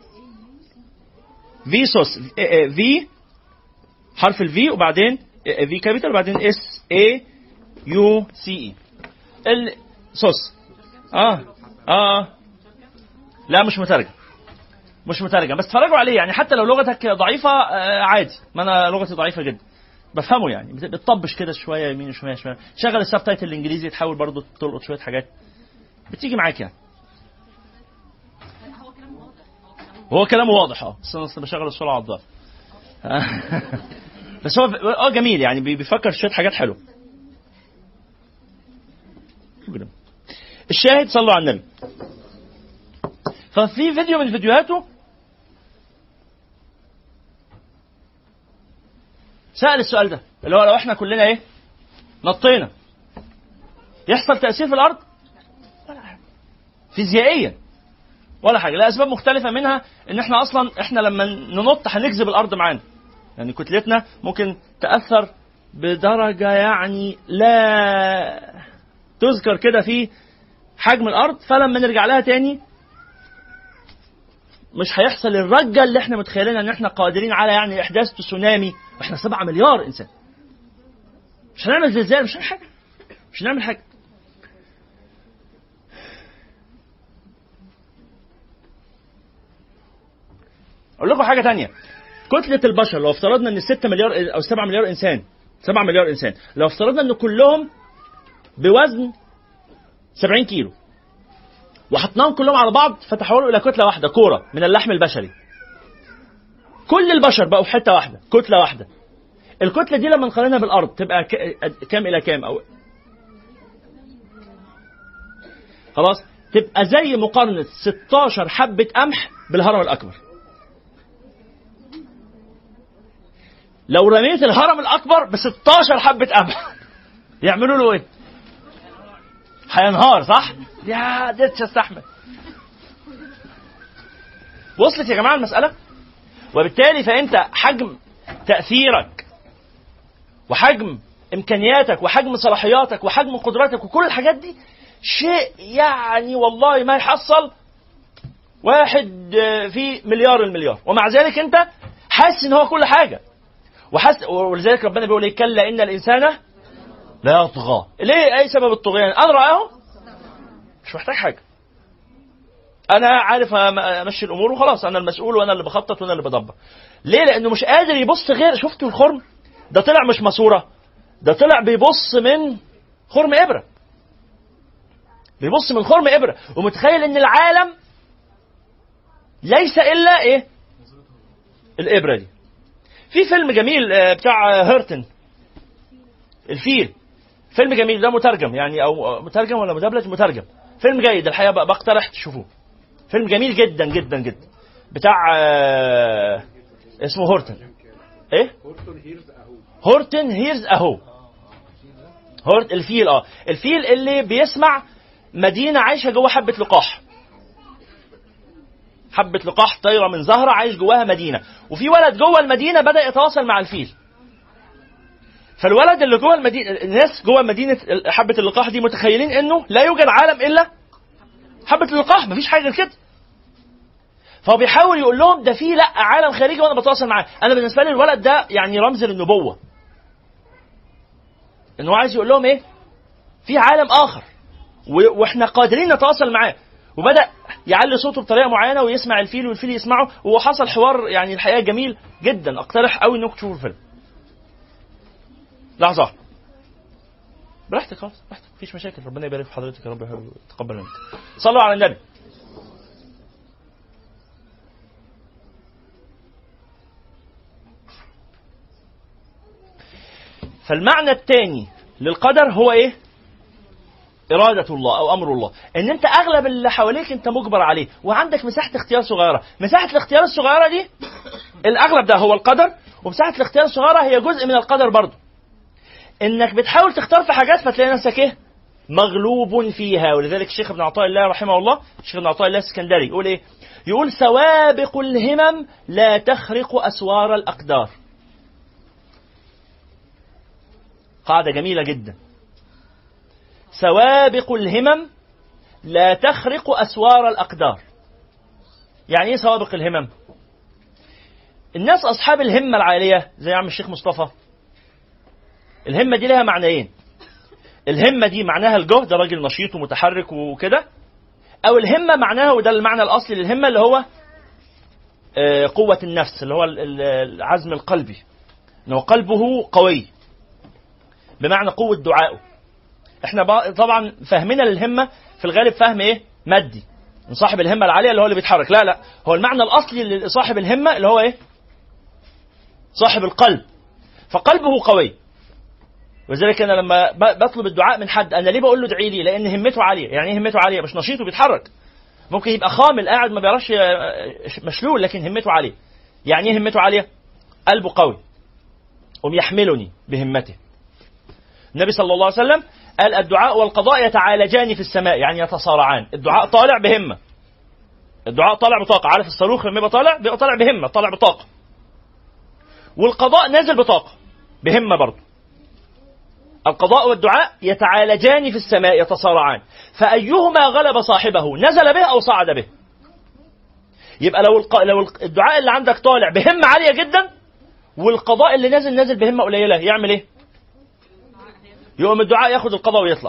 فيسوس في حرف الفي وبعدين في كابيتال وبعدين اس اي يو سي اي الصوص اه اه لا مش مترجم مش مترجم بس اتفرجوا عليه يعني حتى لو لغتك ضعيفه آه عادي ما انا لغتي ضعيفه جدا بفهمه يعني بتطبش كده شويه يمين وشويه شويه شغل السب تايتل الانجليزي تحاول برضه تلقط شويه حاجات بتيجي معاك يعني هو كلامه واضح اه بس انا بشغل السرعه على الضعف بس هو اه جميل يعني بيفكر شويه حاجات حلوه الشاهد صلوا على النبي ففي فيديو من فيديوهاته سأل السؤال ده اللي هو لو احنا كلنا ايه نطينا يحصل تأثير في الأرض ولا حاجة فيزيائيا ولا حاجة لأسباب مختلفة منها إن احنا أصلا احنا لما ننط هنجذب الأرض معانا يعني كتلتنا ممكن تأثر بدرجة يعني لا تذكر كده في حجم الأرض فلما نرجع لها تاني مش هيحصل الرجة اللي احنا متخيلين ان احنا قادرين على يعني احداث تسونامي واحنا 7 مليار انسان مش هنعمل زلزال مش هنعمل حاجة مش هنعمل حاجة اقول لكم حاجة تانية كتلة البشر لو افترضنا ان 6 مليار او 7 مليار انسان 7 مليار انسان لو افترضنا ان كلهم بوزن 70 كيلو وحطناهم كلهم على بعض فتحولوا الى كتله واحده كوره من اللحم البشري كل البشر بقوا في حته واحده كتله واحده الكتله دي لما نقارنها بالارض تبقى كام الى كام او خلاص تبقى زي مقارنه 16 حبه قمح بالهرم الاكبر لو رميت الهرم الاكبر ب 16 حبه قمح يعملوا له ايه؟ هينهار صح؟ يا قدرتش استحمل وصلت يا جماعه المساله وبالتالي فانت حجم تاثيرك وحجم امكانياتك وحجم صلاحياتك وحجم قدراتك وكل الحاجات دي شيء يعني والله ما يحصل واحد في مليار المليار ومع ذلك انت حاسس ان هو كل حاجه وحاسس ولذلك ربنا بيقول ايه كلا ان الانسان لا يطغى ليه اي سبب الطغيان ان راه مش محتاج حاجه انا عارف امشي الامور وخلاص انا المسؤول وانا اللي بخطط وانا اللي بدبر ليه لانه مش قادر يبص غير شفتوا الخرم ده طلع مش ماسوره ده طلع بيبص من خرم ابره بيبص من خرم ابره ومتخيل ان العالم ليس الا ايه الابره دي في فيلم جميل آه، بتاع هيرتن الفيل فيلم جميل ده مترجم يعني او مترجم ولا مدبلج مترجم فيلم جيد الحقيقه بقترح تشوفوه فيلم جميل جدا جدا جدا بتاع آه، اسمه هورتن ايه هورتن هيرز اهو هورت الفيل اه الفيل اللي بيسمع مدينه عايشه جوه حبه لقاح حبه لقاح طايره من زهره عايش جواها مدينه وفي ولد جوه المدينه بدا يتواصل مع الفيل فالولد اللي جوه المدينه الناس جوه مدينه حبه اللقاح دي متخيلين انه لا يوجد عالم الا حبه اللقاح مفيش حاجه كده فهو بيحاول يقول لهم ده في لا عالم خارجي وانا بتواصل معاه انا بالنسبه لي الولد ده يعني رمز للنبوه ان هو عايز يقول لهم ايه في عالم اخر واحنا قادرين نتواصل معاه وبدا يعلي صوته بطريقه معينه ويسمع الفيل والفيل يسمعه وحصل حوار يعني الحقيقه جميل جدا اقترح قوي انكم تشوفوا الفيلم لحظه براحتك خلاص براحتك مفيش مشاكل ربنا يبارك في حضرتك يا رب يتقبل منك صلوا على النبي فالمعنى الثاني للقدر هو ايه إرادة الله أو أمر الله إن أنت أغلب اللي حواليك أنت مجبر عليه وعندك مساحة اختيار صغيرة مساحة الاختيار الصغيرة دي الأغلب ده هو القدر ومساحة الاختيار الصغيرة هي جزء من القدر برضه إنك بتحاول تختار في حاجات فتلاقي نفسك إيه مغلوب فيها ولذلك الشيخ ابن عطاء الله رحمه الله الشيخ ابن عطاء الله السكندري يقول إيه يقول سوابق الهمم لا تخرق أسوار الأقدار قاعدة جميلة جدا سوابق الهمم لا تخرق أسوار الأقدار يعني إيه سوابق الهمم الناس أصحاب الهمة العالية زي عم الشيخ مصطفى الهمة دي لها معنيين الهمة دي معناها الجهد راجل نشيط ومتحرك وكده أو الهمة معناها وده المعنى الأصلي للهمة اللي هو آه، قوة النفس اللي هو العزم القلبي إنه قلبه قوي بمعنى قوة دعائه احنا طبعا فهمنا للهمة في الغالب فهم ايه مادي من صاحب الهمة العالية اللي هو اللي بيتحرك لا لا هو المعنى الأصلي لصاحب الهمة اللي هو ايه صاحب القلب فقلبه قوي ولذلك انا لما بطلب الدعاء من حد انا ليه بقول له ادعي لي لان همته عاليه يعني ايه همته عاليه مش نشيط وبيتحرك ممكن يبقى خامل قاعد ما بيعرفش مشلول لكن همته عاليه يعني ايه همته عاليه قلبه قوي ويحملني بهمته النبي صلى الله عليه وسلم قال الدعاء والقضاء يتعالجان في السماء يعني يتصارعان الدعاء طالع بهمة الدعاء طالع بطاقة عارف الصاروخ لما يبقى طالع بيبقى طالع بهمة طالع بطاقة والقضاء نازل بطاقة بهمة برضه القضاء والدعاء يتعالجان في السماء يتصارعان فأيهما غلب صاحبه نزل به أو صعد به يبقى لو الق... لو الدعاء اللي عندك طالع بهمة عالية جدا والقضاء اللي نازل نازل بهمة قليلة يعمل ايه؟ يقوم الدعاء ياخد القضاء ويطلع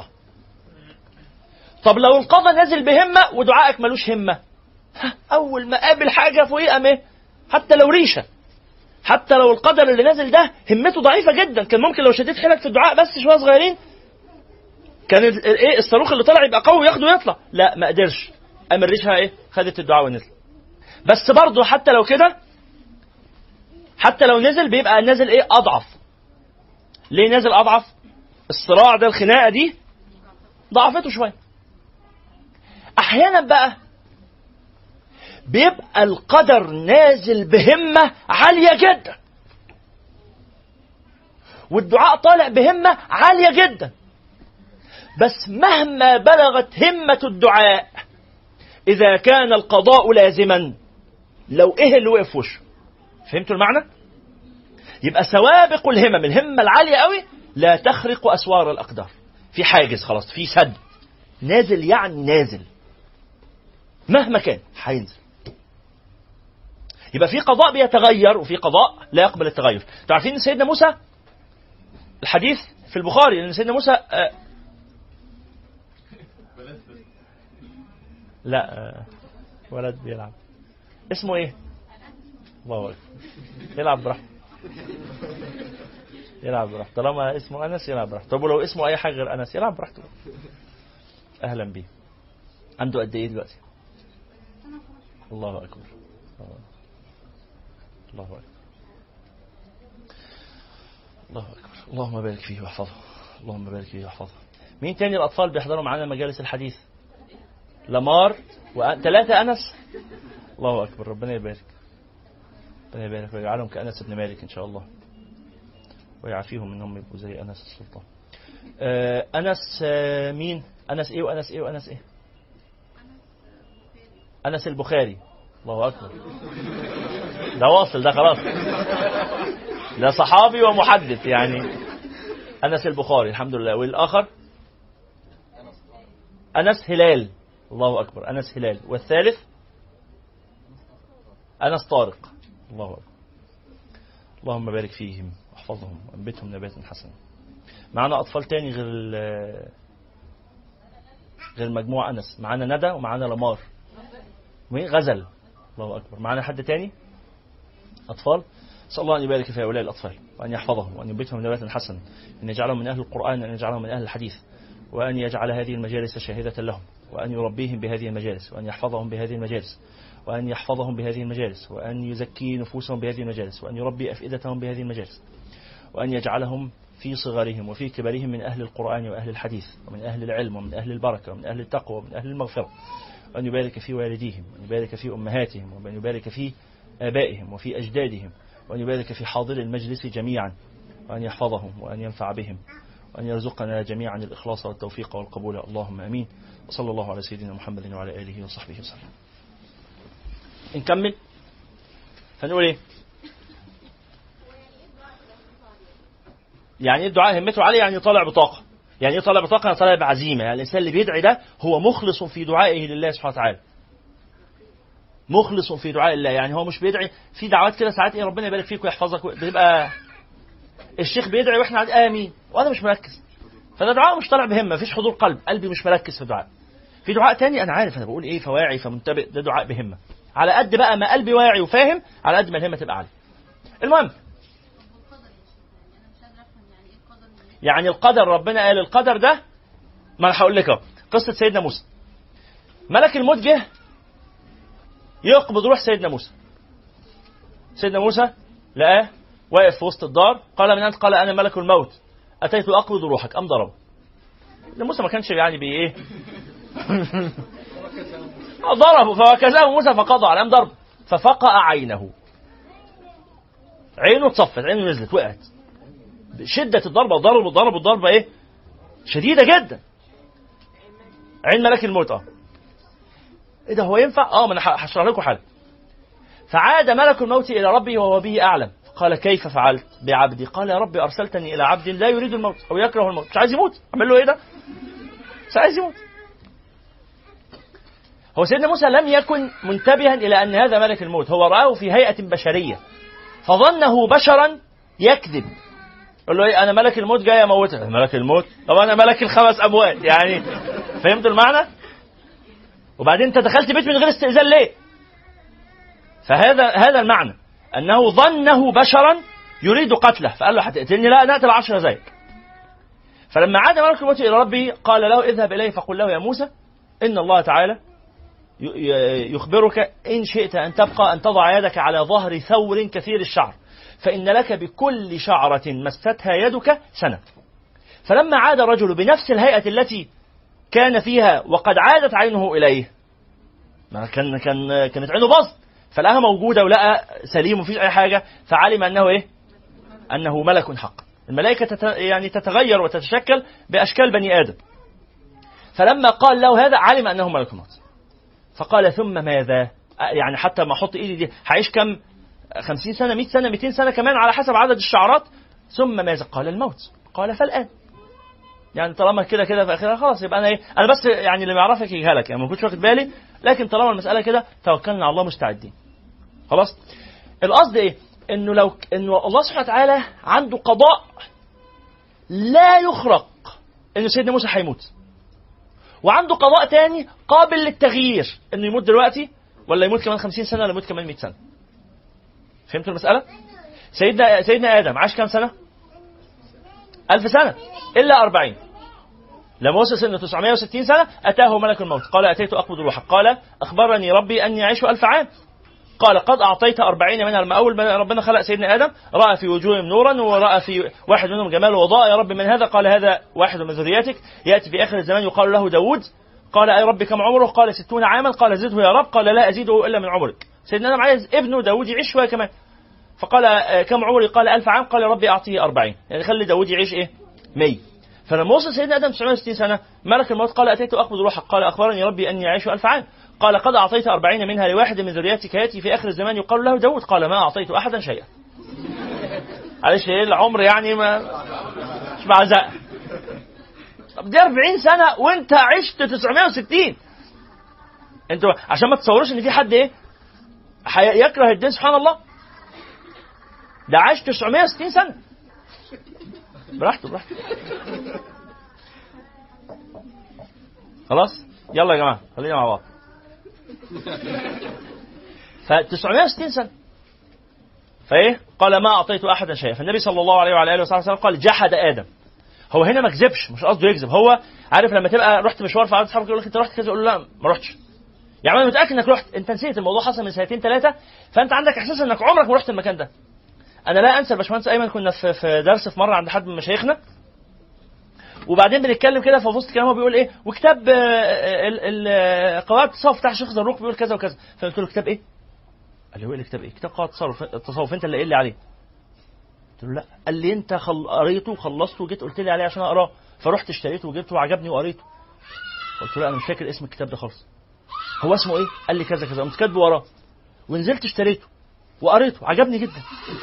طب لو القضاء نازل بهمة ودعائك ملوش همة أول ما قابل حاجة فوقيه قام إيه حتى لو ريشة حتى لو القدر اللي نازل ده همته ضعيفة جدا كان ممكن لو شديت حيلك في الدعاء بس شوية صغيرين كان ايه الصاروخ اللي طلع يبقى قوي وياخده ويطلع لا ما قدرش قام الريشة ايه خدت الدعاء ونزل بس برضه حتى لو كده حتى لو نزل بيبقى نازل ايه اضعف ليه نازل اضعف الصراع ده الخناقه دي ضعفته شويه احيانا بقى بيبقى القدر نازل بهمه عاليه جدا والدعاء طالع بهمه عاليه جدا بس مهما بلغت همه الدعاء اذا كان القضاء لازما لو ايه اللي وقف في وشه فهمتوا المعنى يبقى سوابق الهمم الهمه العاليه قوي لا تخرق اسوار الاقدار في حاجز خلاص في سد نازل يعني نازل مهما كان هينزل يبقى في قضاء بيتغير وفي قضاء لا يقبل التغير تعرفين ان سيدنا موسى الحديث في البخاري ان سيدنا موسى آه لا آه ولد بيلعب اسمه ايه الله اكبر يلعب براحته يلعب براحته طالما اسمه انس يلعب براحته طب ولو اسمه اي حاجه غير انس يلعب براحته اهلا بيه عنده قد ايه دلوقتي الله اكبر الله اكبر الله اكبر اللهم بارك فيه واحفظه اللهم بارك فيه واحفظه مين تاني الاطفال بيحضروا معانا مجالس الحديث لمار وثلاثة أنس الله أكبر ربنا يبارك ربنا يبارك ويجعلهم كأنس بن مالك إن شاء الله ويعافيهم انهم يبقوا زي انس السلطان آه انس آه مين انس ايه وانس ايه وانس ايه انس البخاري الله اكبر ده واصل ده خلاص ده صحابي ومحدث يعني انس البخاري الحمد لله والاخر انس هلال الله اكبر انس هلال والثالث انس طارق الله اكبر اللهم بارك فيهم واحفظهم وانبتهم نباتا حسنا معانا اطفال تاني غير غير مجموعة انس معانا ندى ومعانا لمار مين غزل الله اكبر معانا حد تاني اطفال نسال الله ان يبارك في هؤلاء الاطفال وان يحفظهم وان ينبتهم نباتا حسنا ان يجعلهم من اهل القران وان يجعلهم من اهل الحديث وان يجعل هذه المجالس شاهده لهم وان يربيهم بهذه المجالس وان يحفظهم بهذه المجالس وأن يحفظهم بهذه المجالس وأن يزكي نفوسهم بهذه المجالس وأن يربي أفئدتهم بهذه المجالس وأن يجعلهم في صغرهم وفي كبرهم من أهل القرآن وأهل الحديث ومن أهل العلم ومن أهل البركة ومن أهل التقوى ومن أهل المغفرة وأن يبارك في والديهم وأن يبارك في أمهاتهم وأن يبارك في آبائهم وفي أجدادهم وأن يبارك في حاضر المجلس جميعا وأن يحفظهم وأن ينفع بهم وأن يرزقنا جميعا الإخلاص والتوفيق والقبول اللهم أمين وصلى الله على سيدنا محمد وعلى آله وصحبه وسلم نكمل هنقول ايه يعني ايه الدعاء همته عاليه يعني طالع بطاقه يعني ايه طالع بطاقه يعني طالع بعزيمه يعني الانسان اللي بيدعي ده هو مخلص في دعائه لله سبحانه وتعالى مخلص في دعاء الله يعني هو مش بيدعي في دعوات كده ساعات ايه ربنا يبارك فيك ويحفظك بتبقى الشيخ بيدعي واحنا قاعد امين وانا مش مركز فده دعاء مش طالع بهمه مفيش حضور قلب قلبي مش مركز في الدعاء في دعاء تاني انا عارف انا بقول ايه فواعي فمنتبه ده دعاء بهمه على قد بقى ما قلبي واعي وفاهم على قد ما الهمه تبقى عاليه المهم يعني القدر ربنا قال القدر ده ما انا هقول لك اهو قصه سيدنا موسى ملك الموت جه يقبض روح سيدنا موسى سيدنا موسى لقاه واقف في وسط الدار قال من انت قال انا ملك الموت اتيت اقبض روحك ام ضربه موسى ما كانش يعني بي ايه ضربه فوكزه موسى فقضى على ضرب ففقأ عينه عينه اتصفت عينه نزلت وقعت شدة الضربة وضربه ضربه ضربة ايه شديدة جدا عين ملك الموت اه ايه ده هو ينفع اه ما انا هشرح لكم حاجة فعاد ملك الموت الى ربه وهو به اعلم قال كيف فعلت بعبدي قال يا ربي ارسلتني الى عبد لا يريد الموت او يكره الموت مش عايز يموت اعمل له ايه ده مش عايز يموت هو سيدنا موسى لم يكن منتبها إلى أن هذا ملك الموت هو رآه في هيئة بشرية فظنه بشرا يكذب يقول له ايه انا ملك الموت جاي اموتك ملك الموت طب انا ملك الخمس اموات يعني فهمت المعنى وبعدين انت دخلت بيت من غير استئذان ليه فهذا هذا المعنى انه ظنه بشرا يريد قتله فقال له هتقتلني لا نقتل عشرة زيك فلما عاد ملك الموت الى ربه قال له اذهب اليه فقل له يا موسى ان الله تعالى يخبرك إن شئت أن تبقى أن تضع يدك على ظهر ثور كثير الشعر فإن لك بكل شعرة مستها يدك سنة فلما عاد الرجل بنفس الهيئة التي كان فيها وقد عادت عينه إليه ما كان كان كانت عينه باظت فلقاها موجودة ولقى سليم ومفيش أي حاجة فعلم أنه إيه؟ أنه ملك حق الملائكة تت يعني تتغير وتتشكل بأشكال بني آدم فلما قال له هذا علم أنه ملك موت فقال ثم ماذا يعني حتى ما احط ايدي دي هعيش كم 50 سنه 100 سنه 200 سنه كمان على حسب عدد الشعرات ثم ماذا قال الموت قال فالان يعني طالما كده كده في اخرها خلاص يبقى انا ايه انا بس يعني اللي ما يعرفك يجهلك يعني ما كنتش واخد بالي لكن طالما المساله كده توكلنا على الله مستعدين خلاص القصد ايه انه لو انه الله سبحانه وتعالى عنده قضاء لا يخرق ان سيدنا موسى هيموت وعنده قضاء تاني قابل للتغيير انه يموت دلوقتي ولا يموت كمان 50 سنه ولا يموت كمان 100 سنه فهمتوا المساله سيدنا سيدنا ادم عاش كام سنه ألف سنة إلا أربعين لما وصل سنه 960 سنة أتاه ملك الموت قال أتيت أقبض روحك قال أخبرني ربي أني أعيش ألف عام قال قد أعطيت أربعين منها لما أول ما ربنا خلق سيدنا آدم رأى في وجوههم نورا ورأى في واحد منهم جمال وضاء يا رب من هذا قال هذا واحد من ذريتك يأتي في آخر الزمان يقال له داود قال أي رب كم عمره قال ستون عاما قال زده يا رب قال لا أزيده إلا من عمرك سيدنا آدم عايز ابنه داود يعيش شوية كمان فقال آه، كم عمري قال ألف عام قال ربي أعطيه أربعين يعني خلي داود يعيش إيه 100 فلما وصل سيدنا ادم 960 سنه ملك الموت قال اتيت اقبض روحك قال اخبرني ربي اني اعيش ألف عام قال قد اعطيت أربعين منها لواحد من ذريتك ياتي في اخر الزمان يقال له داود قال ما اعطيت احدا شيئا معلش ايه العمر يعني ما مش بعزاء طب دي 40 سنه وانت عشت 960 انتوا عشان ما تصوروش ان في حد ايه حي- يكره الدين سبحان الله ده عاش 960 سنه براحته براحته خلاص يلا يا جماعه خلينا مع بعض ف 960 سنه فايه قال ما اعطيت احدا شيئا فالنبي صلى الله عليه وعلى اله وصحبه وسلم قال جحد ادم هو هنا ما كذبش مش قصده يكذب هو عارف لما تبقى رحت مشوار فقعدت اصحابك يقول لك انت رحت كذا يقول له لا ما رحتش يعني انا متاكد انك رحت انت نسيت الموضوع حصل من سنتين ثلاثه فانت عندك احساس انك عمرك ما رحت المكان ده انا لا انسى الباشمهندس ايمن كنا في في درس في مره عند حد من مشايخنا وبعدين بنتكلم كده في وسط كلامه بيقول ايه وكتاب آه، ال- ال- آه، قواعد التصوف بتاع الشيخ زروق بيقول كذا وكذا فقلت له كتاب ايه؟ قال لي هو ايه الكتاب ايه؟ كتاب قواعد التصوف التصوف انت اللي قايل لي عليه قلت له لا قال لي انت خل... قريته وخلصته وجيت قلت لي عليه عشان اقراه فرحت اشتريته وجبته وعجبني وقريته قلت له لا انا مش فاكر اسم الكتاب ده خالص هو اسمه ايه؟ قال لي كذا كذا قمت كاتبه وراه ونزلت اشتريته وقريته عجبني جدا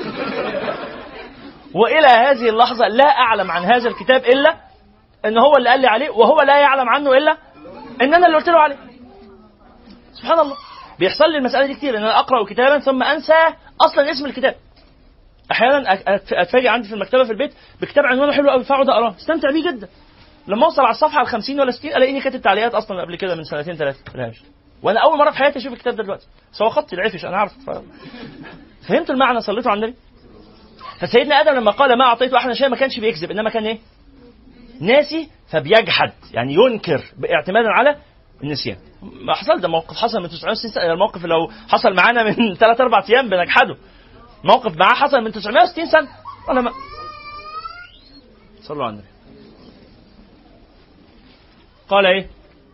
والى هذه اللحظه لا اعلم عن هذا الكتاب الا ان هو اللي قال لي عليه وهو لا يعلم عنه الا ان انا اللي قلت له عليه سبحان الله بيحصل لي المساله دي كتير ان انا اقرا كتابا ثم انسى اصلا اسم الكتاب احيانا أت- أت- اتفاجئ عندي في المكتبه في البيت بكتاب عنوانه حلو قوي فاقعد اقراه استمتع بيه جدا لما اوصل على الصفحه ال 50 ولا 60 الاقيني كاتب تعليقات اصلا قبل كده من سنتين ثلاثه ملهاش وانا اول مره في حياتي اشوف الكتاب ده دلوقتي بس هو خطي العفش انا عارف ف... فهمت المعنى صليتوا على النبي فسيدنا ادم لما قال ما اعطيته احدا شيء ما كانش بيكذب انما كان ايه ناسي فبيجحد يعني ينكر اعتمادا على النسيان ما حصل ده موقف حصل من 960 سنه الموقف لو حصل معانا من 3 4 ايام بنجحده موقف معاه حصل من 960 سنه ولا ما صلوا على النبي قال ايه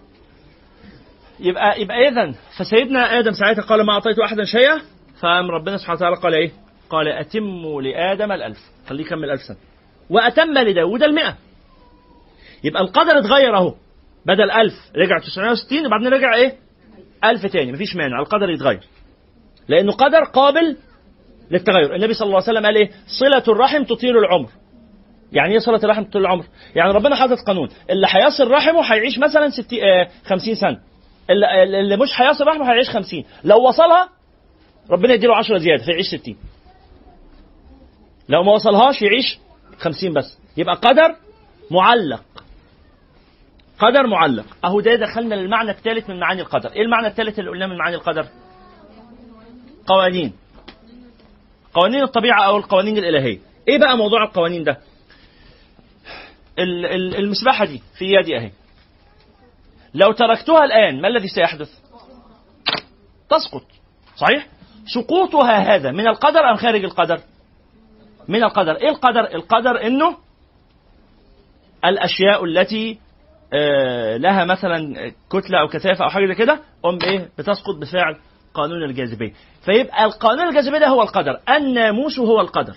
يبقى يبقى اذا فسيدنا ادم ساعتها قال ما اعطيت احدا شيئا فقام ربنا سبحانه وتعالى قال ايه؟ قال اتموا لادم الالف خليه يكمل الف سنه واتم لداود المئة يبقى القدر اتغير اهو بدل 1000 رجع 960 وبعدين رجع ايه؟ 1000 تاني مفيش مانع القدر يتغير لانه قدر قابل للتغير النبي صلى الله عليه وسلم قال ايه؟ صلة الرحم تطيل العمر يعني ايه صلة الرحم تطيل العمر؟ يعني ربنا حاطط قانون اللي هيصل رحمه هيعيش مثلا 60 آه 50 سنه اللي, اللي مش هيصل رحمه هيعيش 50 لو وصلها ربنا يديله 10 زياده فيعيش 60 لو ما وصلهاش يعيش 50 بس يبقى قدر معلق قدر معلق اهو ده دخلنا للمعنى الثالث من معاني القدر ايه المعنى الثالث اللي قلناه من معاني القدر قوانين قوانين الطبيعه او القوانين الالهيه ايه بقى موضوع القوانين ده ال- ال- المسبحه دي في يدي اهي لو تركتها الان ما الذي سيحدث تسقط صحيح سقوطها هذا من القدر ام خارج القدر من القدر ايه القدر القدر انه الاشياء التي آه، لها مثلا كتله او كثافه او حاجه زي كده ام ايه بتسقط بفعل قانون الجاذبيه فيبقى القانون الجاذبيه ده هو القدر الناموس هو القدر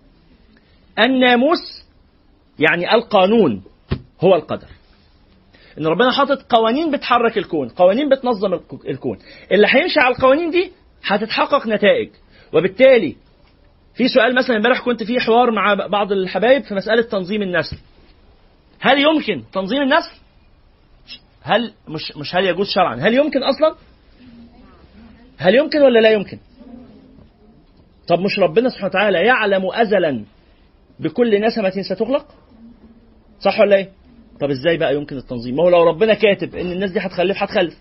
الناموس يعني القانون هو القدر ان ربنا حاطط قوانين بتحرك الكون قوانين بتنظم الك- الكون اللي هيمشي على القوانين دي هتتحقق نتائج وبالتالي في سؤال مثلا امبارح كنت في حوار مع بعض الحبايب في مساله تنظيم النسل هل يمكن تنظيم النسل هل مش مش هل يجوز شرعا هل يمكن اصلا هل يمكن ولا لا يمكن طب مش ربنا سبحانه وتعالى يعلم ازلا بكل نسمه ستخلق صح ولا ايه طب ازاي بقى يمكن التنظيم ما هو لو ربنا كاتب ان الناس دي هتخلف هتخلف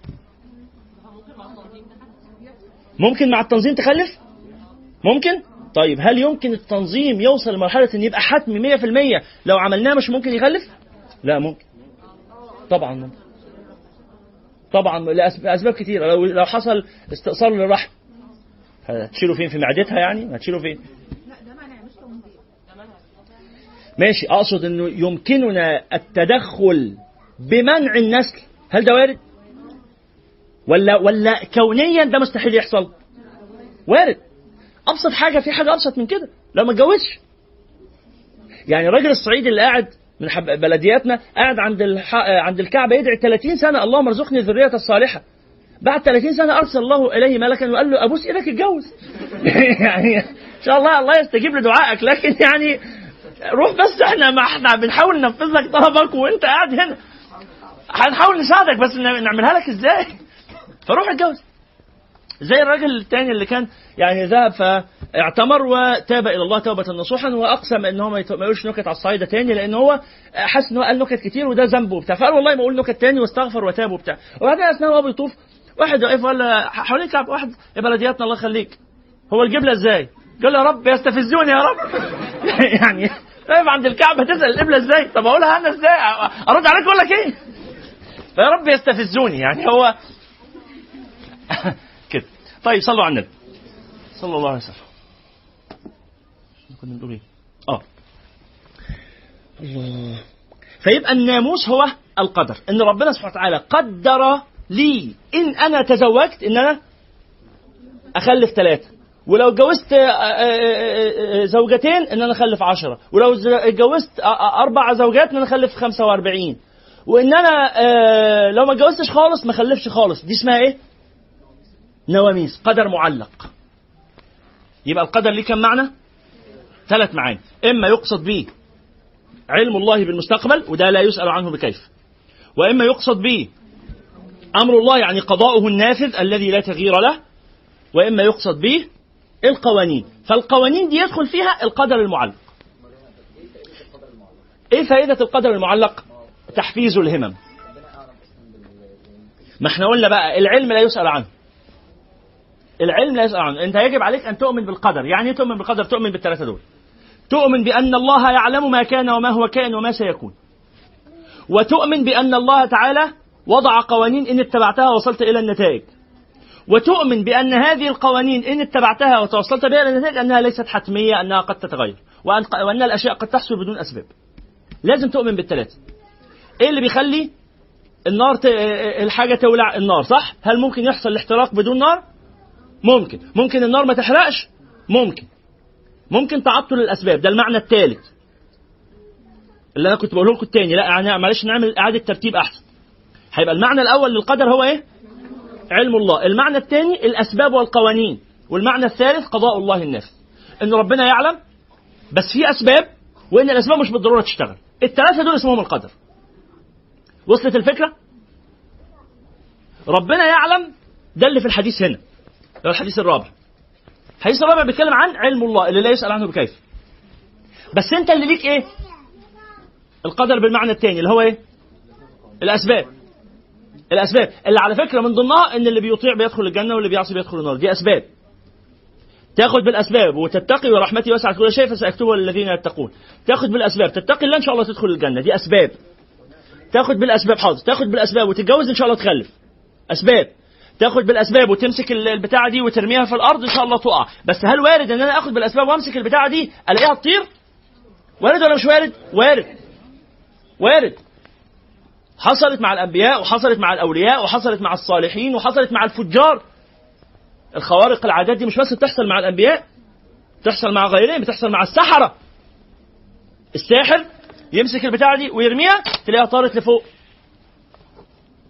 ممكن مع التنظيم تخلف ممكن طيب هل يمكن التنظيم يوصل لمرحله ان يبقى حتمي 100% لو عملناه مش ممكن يخلف لا ممكن طبعا ممكن طبعا لأس- لاسباب كثيره لو لو حصل استئصال للرحم هتشيله فين في معدتها يعني هتشيله فين ماشي اقصد انه يمكننا التدخل بمنع النسل هل ده وارد ولا ولا كونيا ده مستحيل يحصل وارد ابسط حاجه في حاجه ابسط من كده لو ما اتجوزش يعني الراجل الصعيدي اللي قاعد من حب بلدياتنا قاعد عند الح... عند الكعبه يدعي 30 سنه اللهم ارزقني الذريه الصالحه بعد 30 سنه ارسل الله اليه ملكا وقال له ابوس ايدك اتجوز يعني ان شاء الله الله يستجيب لدعائك لكن يعني روح بس احنا ما احنا بنحاول ننفذ لك طلبك وانت قاعد هنا هنحاول نساعدك بس نعملها لك ازاي فروح اتجوز زي الراجل الثاني اللي كان يعني ذهب فاعتمر وتاب الى الله توبه نصوحا واقسم ان هو ما يت- ما يقولش نكت على الصعيده تاني لان هو حس ان هو قال نكت كتير وده ذنبه وبتاع فقال والله ما اقول نكت تاني واستغفر وتاب وبتاع وبعدين اثناء ما هو بيطوف واحد واقف وقال له حواليك كعب واحد يا بلدياتنا الله يخليك هو القبله ازاي؟ قال له يا رب يستفزوني يا رب يعني واقف عند الكعبه تسال القبله ازاي؟ طب اقولها انا ازاي؟ ارد عليك اقول لك ايه؟ فيا رب يستفزوني يعني هو كده طيب صلوا على النبي صلى الله عليه وسلم كنا بنقول ايه؟ اه الله فيبقى الناموس هو القدر ان ربنا سبحانه وتعالى قدر لي ان انا تزوجت ان انا اخلف ثلاثه ولو اتجوزت آه، آه، آه، زوجتين ان انا اخلف عشرة ولو ز- اتجوزت آه، آه، اربع زوجات ان انا اخلف 45 وان انا آه، لو ما اتجوزتش خالص ما اخلفش خالص دي اسمها ايه نواميس قدر معلق يبقى القدر ليه كم معنى ثلاث معاني اما يقصد به علم الله بالمستقبل وده لا يسأل عنه بكيف واما يقصد به امر الله يعني قضاؤه النافذ الذي لا تغيير له واما يقصد به القوانين فالقوانين دي يدخل فيها القدر المعلق ايه فائده القدر المعلق تحفيز الهمم ما احنا قلنا بقى العلم لا يسأل عنه العلم لا يسأل عنه انت يجب عليك ان تؤمن بالقدر يعني ايه تؤمن بالقدر تؤمن بالثلاثه دول تؤمن بان الله يعلم ما كان وما هو كائن وما سيكون وتؤمن بان الله تعالى وضع قوانين ان اتبعتها وصلت الى النتائج وتؤمن بان هذه القوانين ان اتبعتها وتوصلت بها الى النتائج انها ليست حتميه انها قد تتغير وان وان الاشياء قد تحصل بدون اسباب لازم تؤمن بالثلاثه ايه اللي بيخلي النار ت... الحاجه تولع النار صح هل ممكن يحصل الاحتراق بدون نار ممكن ممكن النار ما تحرقش ممكن ممكن تعطل الاسباب ده المعنى الثالث اللي انا كنت بقوله لكم الثاني لا يعني معلش نعمل اعاده ترتيب احسن هيبقى المعنى الاول للقدر هو ايه علم الله المعنى الثاني الاسباب والقوانين والمعنى الثالث قضاء الله النافذ ان ربنا يعلم بس في اسباب وان الاسباب مش بالضروره تشتغل الثلاثه دول اسمهم القدر وصلت الفكره ربنا يعلم ده اللي في الحديث هنا ده الحديث الرابع الحديث الرابع بيتكلم عن علم الله اللي لا يسأل عنه بكيف بس انت اللي ليك ايه القدر بالمعنى الثاني اللي هو ايه الاسباب الاسباب اللي على فكره من ضمنها ان اللي بيطيع بيدخل الجنه واللي بيعصي بيدخل النار دي اسباب تاخد بالاسباب وتتقي ورحمتي وسعت كل شيء فساكتبها للذين يتقون تاخد بالاسباب تتقي الله ان شاء الله تدخل الجنه دي اسباب تاخد بالاسباب حاضر تاخد بالاسباب وتتجوز ان شاء الله تخلف اسباب تاخد بالاسباب وتمسك البتاعه دي وترميها في الارض ان شاء الله تقع بس هل وارد ان انا اخد بالاسباب وامسك البتاعه دي الاقيها تطير وارد ولا مش وارد وارد وارد حصلت مع الانبياء وحصلت مع الاولياء وحصلت مع الصالحين وحصلت مع الفجار الخوارق العادات دي مش بس بتحصل مع الانبياء بتحصل مع غيرهم بتحصل مع السحره الساحر يمسك البتاعه دي ويرميها تلاقيها طارت لفوق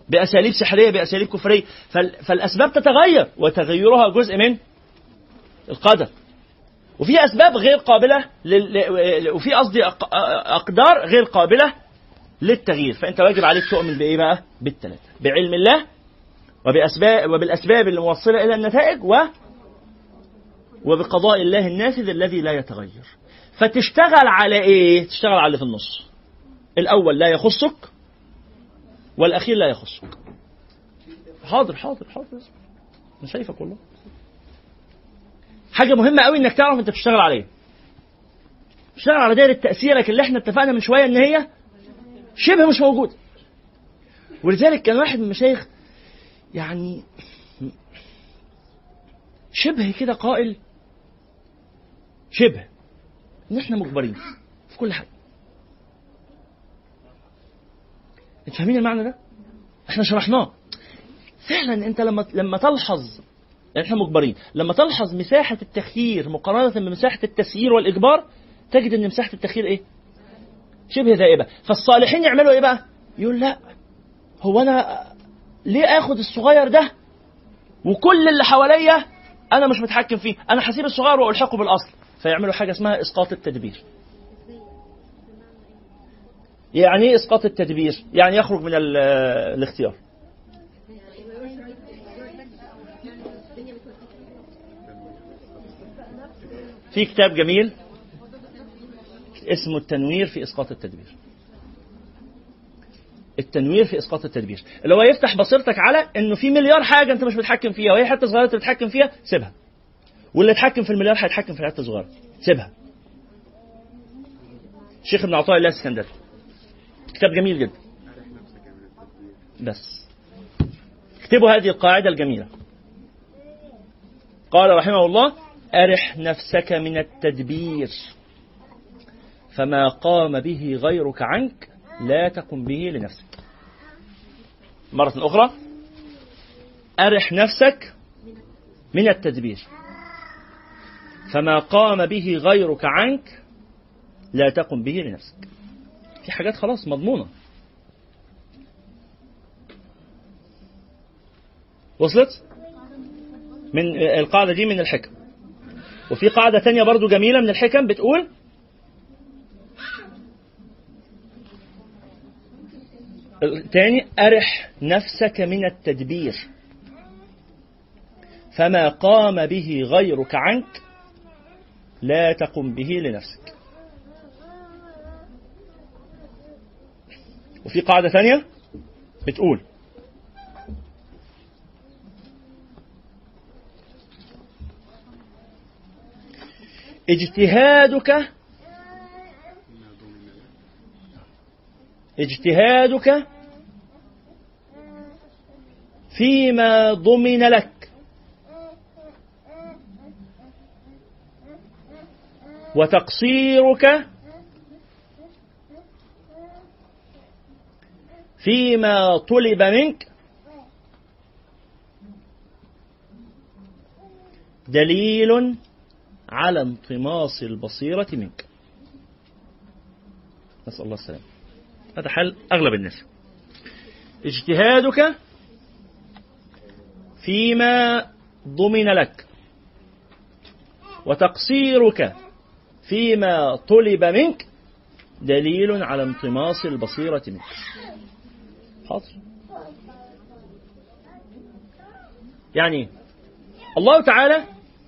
بأساليب سحرية بأساليب كفرية فالأسباب تتغير وتغيرها جزء من القدر وفي أسباب غير قابلة لل... وفي قصدي أقدار غير قابلة للتغيير فأنت واجب عليك تؤمن بإيه بقى؟ بالثلاثة بعلم الله وبأسباب وبالأسباب اللي موصلة إلى النتائج و وبقضاء الله النافذ الذي لا يتغير فتشتغل على إيه؟ تشتغل على اللي في النص الأول لا يخصك والأخير لا يخصك حاضر حاضر حاضر أنا شايفك والله حاجة مهمة قوي إنك تعرف أنت بتشتغل على إيه تشتغل على دايرة تأثيرك اللي احنا اتفقنا من شوية إن هي شبه مش موجودة ولذلك كان واحد من المشايخ يعني شبه كده قائل شبه ان احنا مجبرين في كل حاجه انت فاهمين المعنى ده احنا شرحناه فعلا انت لما لما تلحظ يعني احنا مجبرين لما تلحظ مساحه التخيير مقارنه بمساحه التسيير والاجبار تجد ان مساحه التخيير ايه شبه ذائبه فالصالحين يعملوا ايه بقى يقول لا هو انا ليه اخد الصغير ده وكل اللي حواليا انا مش متحكم فيه انا هسيب الصغير والحقه بالاصل فيعملوا حاجه اسمها اسقاط التدبير يعني ايه اسقاط التدبير يعني يخرج من الاختيار في كتاب جميل اسمه التنوير في اسقاط التدبير التنوير في اسقاط التدبير اللي هو يفتح بصيرتك على انه في مليار حاجه انت مش متحكم فيها وهي حته صغيره انت بتتحكم فيها سيبها واللي يتحكم في المليار هيتحكم في الحته الصغيره سيبها شيخ ابن عطاء الله الاسكندري كتاب جميل جدا بس اكتبوا هذه القاعده الجميله قال رحمه الله ارح نفسك من التدبير فما قام به غيرك عنك لا تقم به لنفسك مرة أخرى أرح نفسك من التدبير فما قام به غيرك عنك لا تقم به لنفسك في حاجات خلاص مضمونة وصلت من القاعدة دي من الحكم وفي قاعدة تانية برضو جميلة من الحكم بتقول تاني أرح نفسك من التدبير فما قام به غيرك عنك لا تقم به لنفسك وفي قاعدة ثانية بتقول اجتهادك اجتهادك فيما ضمن لك وتقصيرك فيما طلب منك دليل على انطماس البصيرة منك نسأل الله السلامة هذا حال أغلب الناس اجتهادك فيما ضمن لك وتقصيرك فيما طلب منك دليل على انطماس البصيرة منك حاضر يعني الله تعالى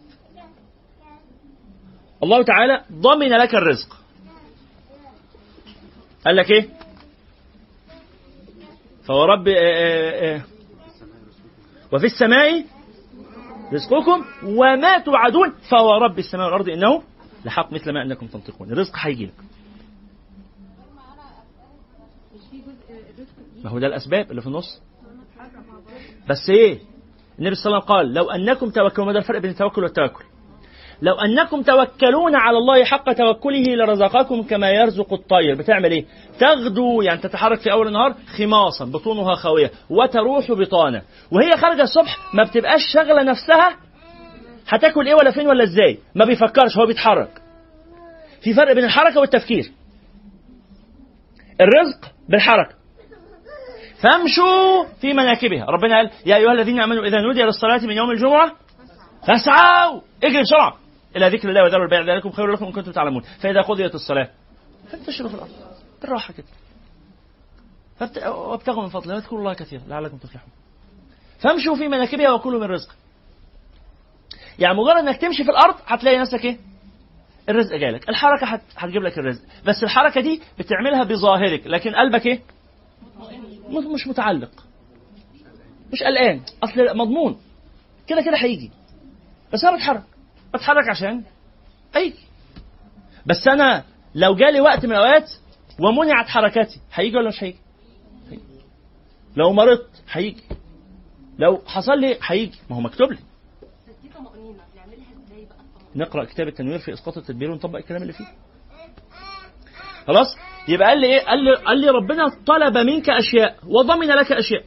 الله تعالى ضمن لك الرزق قال لك ايه فورب آآ آآ وفي السماء رزقكم وما توعدون فورب السماء والارض انه لحق مثل ما انكم تنطقون الرزق هيجي لك ما هو ده الاسباب اللي في النص بس ايه النبي صلى الله عليه وسلم قال لو انكم توكلون ما ده الفرق بين التوكل والتوكل لو انكم توكلون على الله حق توكله لرزقكم كما يرزق الطير بتعمل ايه تغدو يعني تتحرك في اول النهار خماصا بطونها خاويه وتروح بطانه وهي خارجه الصبح ما بتبقاش شاغله نفسها هتاكل ايه ولا فين ولا ازاي ما بيفكرش هو بيتحرك في فرق بين الحركه والتفكير الرزق بالحركه فامشوا في مناكبها ربنا قال يا ايها الذين امنوا اذا نودي للصلاه من يوم الجمعه فاسعوا اجري بسرعه الى ذكر الله وذروا البيع ذلكم خير لكم ان كنتم تعلمون فاذا قضيت الصلاه فانتشروا في الارض بالراحه كده فابت- وابتغوا من فضله واذكروا الله كثيرا لعلكم تفلحون فامشوا في مناكبها وكلوا من رزقه يعني مجرد انك تمشي في الارض هتلاقي نفسك ايه الرزق جايلك الحركه هت- هتجيب لك الرزق بس الحركه دي بتعملها بظاهرك لكن قلبك ايه م- مش متعلق مش قلقان اصل مضمون كده كده هيجي بس انا بتحرك بتحرك عشان هيجي بس انا لو جالي وقت من الاوقات ومنعت حركاتي هيجي ولا مش هيجي؟ هيجي. لو مرضت هيجي لو حصل لي هيجي ما هو مكتوب لي بس دي طمأنينة نعملها ازاي بقى الطمأنينة؟ نقرا كتاب التنوير في اسقاط التدبير ونطبق الكلام اللي فيه خلاص يبقى قال لي ايه قال لي قال لي ربنا طلب منك اشياء وضمن لك اشياء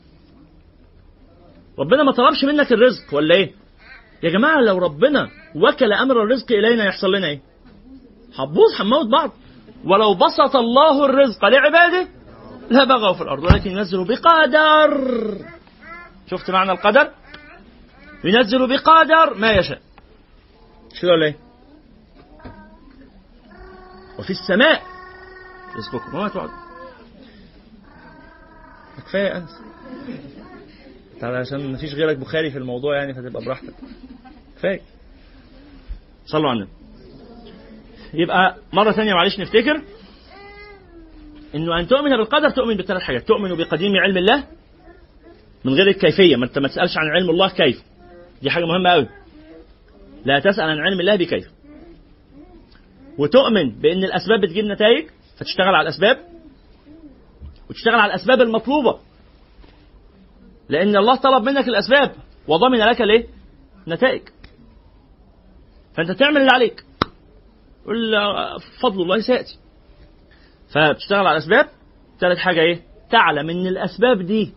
ربنا ما طلبش منك الرزق ولا ايه يا جماعه لو ربنا وكل امر الرزق الينا يحصل لنا ايه هتبوظ هنموت بعض ولو بسط الله الرزق لعباده لبغوا في الارض ولكن ينزل بقدر شفت معنى القدر ينزل بقدر ما يشاء مش كده ولا ايه؟ وفي السماء رزقكم وما توعدون كفايه يا انس تعالى عشان مفيش غيرك بخاري في الموضوع يعني فتبقى براحتك كفايه صلوا على النبي يبقى مرة ثانية معلش نفتكر انه ان تؤمن بالقدر تؤمن بثلاث حاجات تؤمن بقديم علم الله من غير الكيفية ما انت ما تسألش عن علم الله كيف دي حاجة مهمة قوي لا تسأل عن علم الله بكيف وتؤمن بأن الأسباب بتجيب نتائج فتشتغل على الأسباب وتشتغل على الأسباب المطلوبة لأن الله طلب منك الأسباب وضمن لك ليه؟ نتائج فأنت تعمل اللي عليك قل فضل الله سيأتي فبتشتغل على الأسباب ثالث حاجة إيه؟ تعلم إن الأسباب دي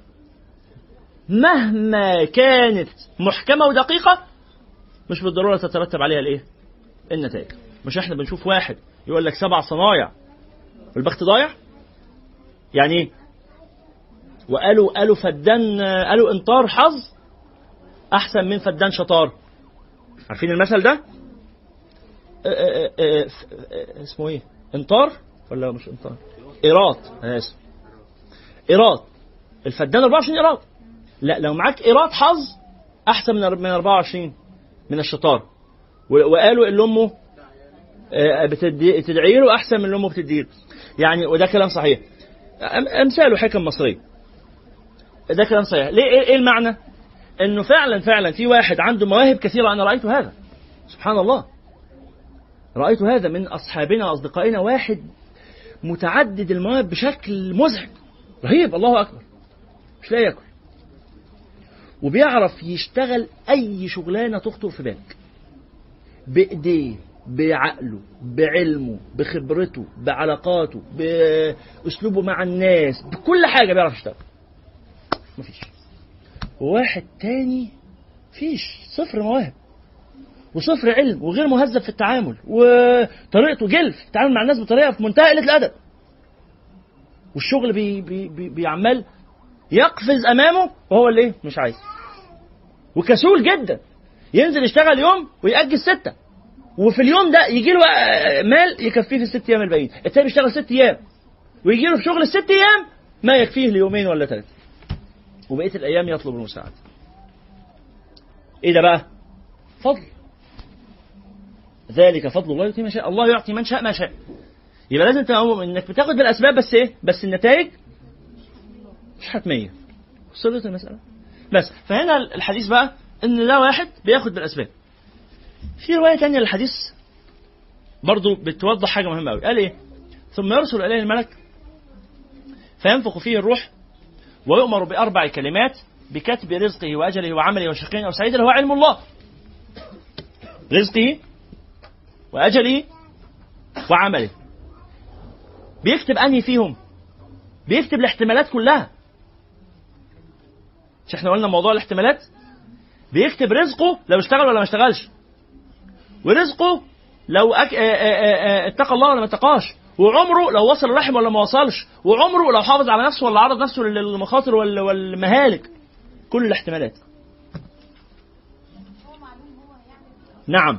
مهما كانت محكمة ودقيقة مش بالضرورة تترتب عليها الإيه؟ النتائج مش احنا بنشوف واحد يقول لك سبع صنايع والبخت ضايع يعني ايه وقالوا قالوا فدان قالوا انطار حظ احسن من فدان شطار عارفين المثل ده اه اه اه اسمه ايه انطار ولا مش انطار ايراد انا اسف ايراد الفدان 24 ايراد لا لو معاك ايراد حظ احسن من من 24 من الشطار وقالوا اللي امه بتدي تدعي له احسن من اللي امه بتدي له يعني وده كلام صحيح امثاله حكم مصريه ده كلام صحيح ليه ايه المعنى انه فعلا فعلا في واحد عنده مواهب كثيره انا رايت هذا سبحان الله رايت هذا من اصحابنا واصدقائنا واحد متعدد المواهب بشكل مزعج رهيب الله اكبر مش لاقي ياكل وبيعرف يشتغل اي شغلانه تخطر في بالك بايديه بعقله بعلمه بخبرته بعلاقاته باسلوبه مع الناس بكل حاجه بيعرف يشتغل مفيش وواحد تاني فيش صفر مواهب وصفر علم وغير مهذب في التعامل وطريقته جلف يتعامل مع الناس بطريقه في منتهى قله الادب والشغل بي بي بي بيعمل يقفز امامه وهو اللي ايه مش عايز وكسول جدا ينزل يشتغل يوم ويأجل ستة وفي اليوم ده يجي له مال يكفيه في الست ايام الباقيين التاني بيشتغل ست ايام ويجي له في شغل الست ايام ما يكفيه ليومين ولا ثلاثه وبقيه الايام يطلب المساعده ايه ده بقى فضل ذلك فضل الله يؤتي من شاء الله يعطي من شاء ما شاء يبقى لازم تبقى انك بتاخد بالاسباب بس ايه بس النتائج مش حتميه وصلت المساله بس فهنا الحديث بقى ان ده واحد بياخد بالاسباب في روايه ثانيه للحديث برضو بتوضح حاجه مهمه قوي قال ايه ثم يرسل اليه الملك فينفخ فيه الروح ويؤمر باربع كلمات بكتب رزقه واجله وعمله وشقي او سعيد اللي هو علم الله رزقه واجله وعمله بيكتب انهي فيهم بيكتب الاحتمالات كلها مش احنا قلنا موضوع الاحتمالات بيكتب رزقه لو اشتغل ولا ما اشتغلش ورزقه لو أك... اتقى الله ولا ما اتقاش وعمره لو وصل الرحم ولا ما وصلش وعمره لو حافظ على نفسه ولا عرض نفسه للمخاطر وال- والمهالك كل الاحتمالات نعم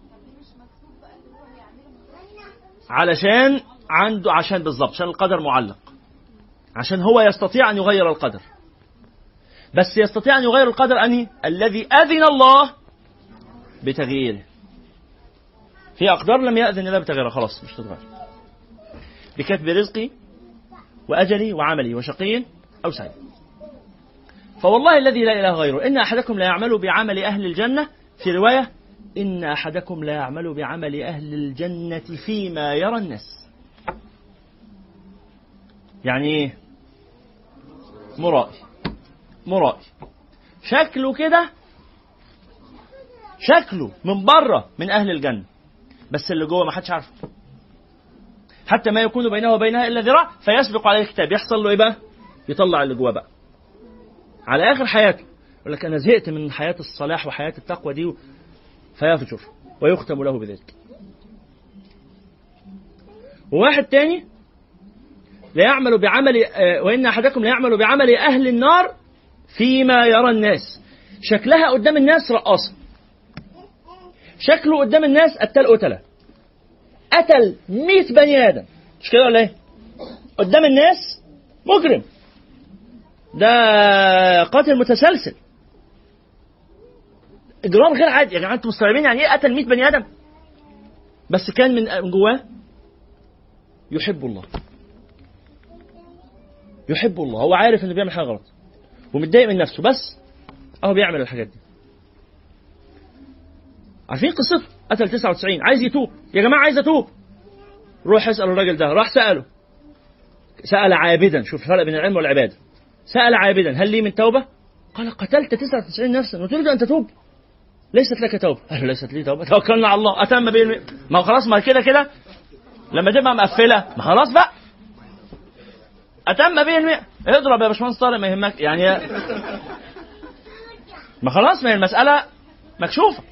علشان عنده عشان بالظبط عشان القدر معلق عشان هو يستطيع ان يغير القدر بس يستطيع ان يغير القدر انهي الذي اذن الله بتغييره في اقدار لم ياذن الله بتغييرها خلاص مش تتغير بكتب رزقي واجلي وعملي وشقي او سعيد فوالله الذي لا اله غيره ان احدكم لا يعمل بعمل اهل الجنه في روايه ان احدكم لا يعمل بعمل اهل الجنه فيما يرى الناس يعني ايه مرائي مرائي شكله كده شكله من بره من اهل الجنه بس اللي جوه ما حدش عارفه حتى ما يكون بينه وبينها الا ذراع فيسبق عليه الكتاب يحصل له ايه بقى يطلع اللي جواه بقى على اخر حياته يقول لك انا زهقت من حياه الصلاح وحياه التقوى دي فيفجر ويختم له بذلك وواحد تاني لا يعمل بعمل آه، وان احدكم لا يعمل بعمل اهل النار فيما يرى الناس شكلها قدام الناس رقاصه شكله قدام الناس قتال قتله قتل 100 بني ادم مش كده ولا ايه؟ قدام الناس مجرم ده قاتل متسلسل اجرام غير عادي يا جماعه انتوا مستوعبين يعني ايه قتل 100 بني ادم بس كان من من جواه يحب الله يحب الله هو عارف انه بيعمل حاجه غلط ومتضايق من نفسه بس اهو بيعمل الحاجات دي عارفين قصته قتل 99 عايز يتوب يا جماعه عايز اتوب روح اسال الراجل ده راح ساله سال عابدا شوف الفرق بين العلم والعباده سال عابدا هل لي من توبه قال قتلت 99 نفسا وتريد ان تتوب ليست لك توبه قال له ليست لي توبه توكلنا على الله اتم به الم... ما هو خلاص ما كده كده لما تبقى مقفله ما خلاص بقى اتم به المئة اضرب يا باشمهندس طارق ما يهمك يعني ما خلاص ما هي المساله مكشوفه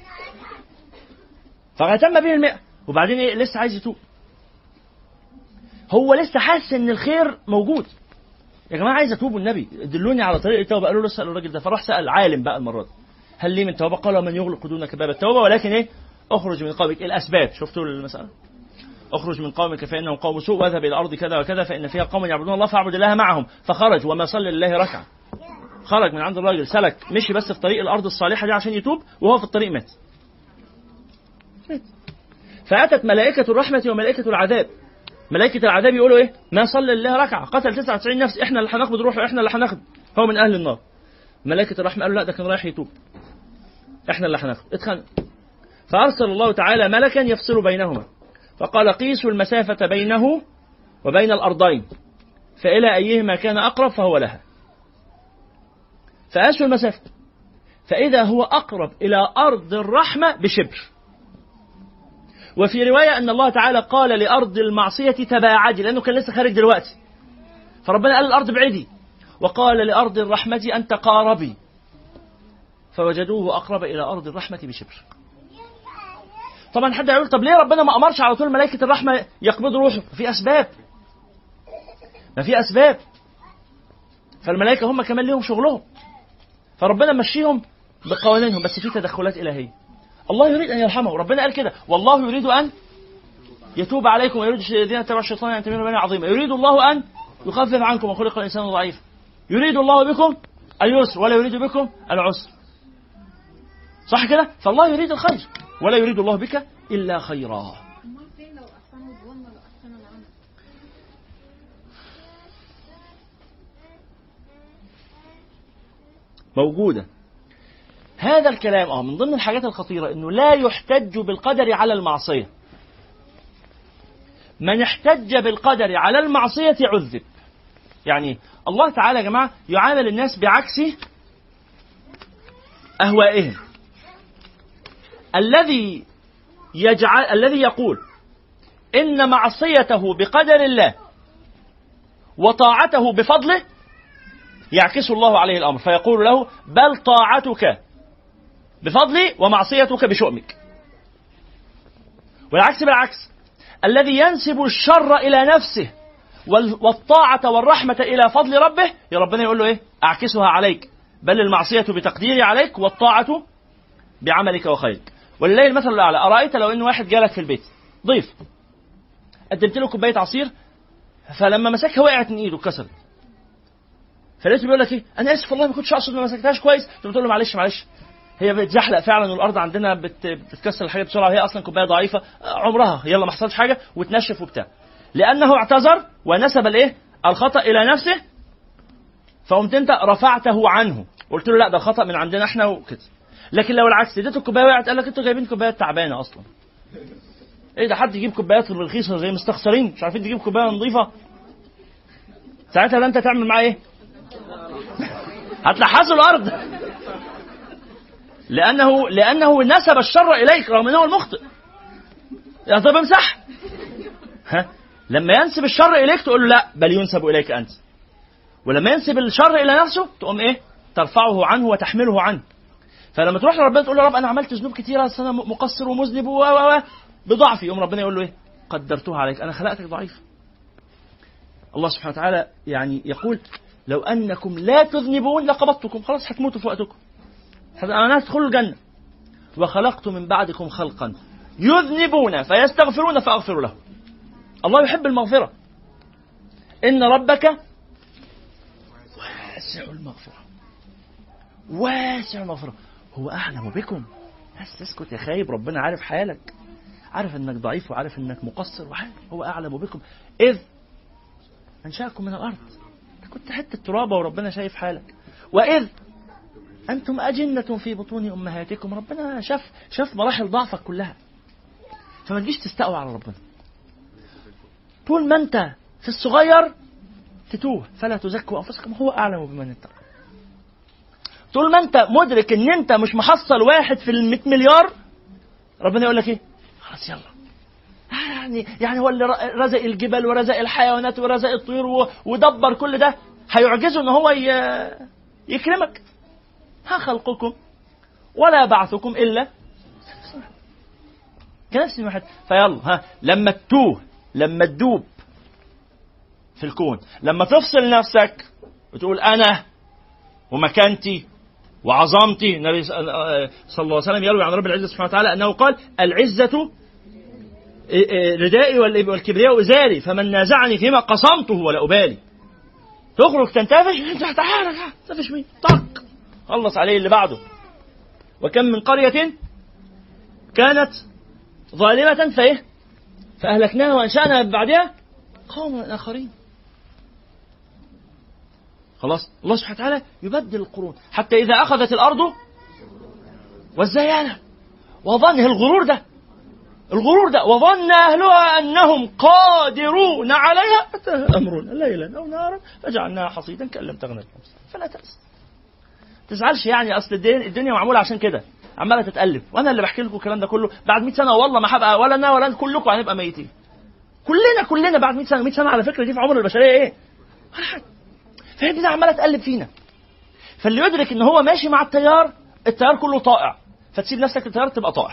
فأتم به المئة وبعدين ايه لسه عايز يتوب هو لسه حاسس ان الخير موجود يا جماعه عايز اتوب النبي دلوني على طريق التوبه قالوا له اسال الراجل ده فراح سال عالم بقى المره دي هل لي من توبه قال من يغلق دونك باب التوبه ولكن ايه اخرج من قومك الاسباب شفتوا المساله اخرج من قومك فانهم قوم سوء واذهب الى الارض كذا وكذا فان فيها قوم يعبدون الله فاعبد الله معهم فخرج وما صلى لله ركعه خرج من عند الراجل سلك مشي بس في طريق الارض الصالحه دي عشان يتوب وهو في الطريق مات فأتت ملائكة الرحمة وملائكة العذاب ملائكة العذاب يقولوا إيه ما صلى لله ركعة قتل 99 نفس إحنا اللي هناخد روحه إحنا اللي هناخد هو من أهل النار ملائكة الرحمة قالوا لا ده كان رايح يتوب إحنا اللي هناخد اتخانق فأرسل الله تعالى ملكا يفصل بينهما فقال قيسوا المسافة بينه وبين الأرضين فإلى أيهما كان أقرب فهو لها فقاسوا المسافة فإذا هو أقرب إلى أرض الرحمة بشبر وفي رواية أن الله تعالى قال لأرض المعصية تباعدي لأنه كان لسه خارج دلوقتي فربنا قال الأرض بعيدي وقال لأرض الرحمة أن تقاربي فوجدوه أقرب إلى أرض الرحمة بشبر طبعا حد هيقول طب ليه ربنا ما أمرش على طول ملائكة الرحمة يقبضوا روحه في أسباب ما في أسباب فالملائكة هم كمان ليهم شغلهم فربنا مشيهم بقوانينهم بس في تدخلات إلهية الله يريد ان يرحمه ربنا قال كده والله يريد ان يتوب عليكم ويريد الذين اتبعوا الشيطان ان تميلوا بين عظيما يريد الله ان يخفف عنكم وخلق الانسان ضعيفا يريد الله بكم اليسر ولا يريد بكم العسر صح كده فالله يريد الخير ولا يريد الله بك الا خيرا امال فين لو احسنوا الظن لو احسنوا العمل موجودة هذا الكلام اه من ضمن الحاجات الخطيرة انه لا يحتج بالقدر على المعصية من احتج بالقدر على المعصية عذب يعني الله تعالى يا جماعة يعامل الناس بعكس أهوائهم الذي يجعل الذي يقول إن معصيته بقدر الله وطاعته بفضله يعكس الله عليه الأمر فيقول له بل طاعتك بفضلي ومعصيتك بشؤمك والعكس بالعكس الذي ينسب الشر إلى نفسه وال- والطاعة والرحمة إلى فضل ربه يا ربنا يقول له إيه أعكسها عليك بل المعصية بتقديري عليك والطاعة بعملك وخيرك ولله المثل الأعلى أرأيت لو إن واحد جالك في البيت ضيف قدمت له كوباية عصير فلما مسكها وقعت من إيده اتكسرت فلقيته بيقول لك ايه انا اسف والله ما كنتش اقصد ما مسكتهاش كويس تقول له معلش معلش هي بتزحلق فعلا والارض عندنا بت... بتكسر الحاجه بسرعه وهي اصلا كوبايه ضعيفه عمرها يلا ما حصلش حاجه وتنشف وبتاع لانه اعتذر ونسب الايه الخطا الى نفسه فقمت انت رفعته عنه قلت له لا ده خطا من عندنا احنا وكده لكن لو العكس اديته الكوبايه وقعت قال لك انتوا جايبين كوبايات تعبانه اصلا ايه ده حد يجيب كوبايات رخيصه زي مستخسرين مش عارفين تجيب كوبايه نظيفه ساعتها لا انت تعمل معاه ايه هتلحسوا الارض لانه لانه نسب الشر اليك رغم انه المخطئ يا طب امسح ها لما ينسب الشر اليك تقول له لا بل ينسب اليك انت ولما ينسب الشر الى نفسه تقوم ايه ترفعه عنه وتحمله عنه فلما تروح لربنا تقول له يا رب انا عملت ذنوب كتيره بس انا مقصر ومذنب و و و بضعفي يقوم ربنا يقول له ايه قدرتها عليك انا خلقتك ضعيف الله سبحانه وتعالى يعني يقول لو انكم لا تذنبون لقبضتكم خلاص هتموتوا في وقتكم انا هتدخلوا الجنه وخلقت من بعدكم خلقا يذنبون فيستغفرون فاغفر لهم الله يحب المغفره ان ربك واسع المغفره واسع المغفره هو اعلم بكم بس اسكت يا خايب ربنا عارف حالك عارف انك ضعيف وعارف انك مقصر وعارف هو اعلم بكم اذ انشاكم من الارض انت كنت حته ترابه وربنا شايف حالك واذ انتم اجنه في بطون امهاتكم ربنا شاف شاف مراحل ضعفك كلها فما تجيش تستقوى على ربنا طول ما انت في الصغير تتوه فلا تزكوا انفسكم هو اعلم بمن اتقى طول ما انت مدرك ان انت مش محصل واحد في المئة مليار ربنا يقول لك ايه خلاص يلا يعني يعني هو اللي رزق الجبال ورزق الحيوانات ورزق الطيور و- ودبر كل ده هيعجزه ان هو ي- يكرمك ها خلقكم ولا بعثكم الا كنفس واحد فيلا ها لما تتوه لما تدوب في الكون لما تفصل نفسك وتقول انا ومكانتي وعظمتي النبي صلى الله عليه وسلم يروي عن رب العزه سبحانه وتعالى انه قال العزه ردائي والكبرياء ازاري فمن نازعني فيما قصمته ولا ابالي تخرج تنتفش انت تعالى تنتفش مين طق خلص عليه اللي بعده وكم من قرية كانت ظالمة فايه فأهلكناها وأنشأنا بعدها قوما آخرين خلاص الله سبحانه وتعالى يبدل القرون حتى إذا أخذت الأرض والزيانة وظنه الغرور ده الغرور ده وظن أهلها أنهم قادرون عليها أتاها أمرنا ليلا أو نارا فجعلناها حصيدا كأن لم تغن الأمس فلا تأس تزعلش يعني أصل الدنيا, الدنيا معمولة عشان كده عمالة تتألف وأنا اللي بحكي لكم الكلام ده كله بعد 100 سنة والله ما هبقى ولا أنا ولا أنت كلكم هنبقى ميتين كلنا كلنا بعد 100 سنة 100 سنة على فكرة دي في عمر البشرية إيه؟ ولا حاجة فهي دي عمالة تقلب فينا فاللي يدرك ان هو ماشي مع التيار التيار كله طائع فتسيب نفسك التيار تبقى طائع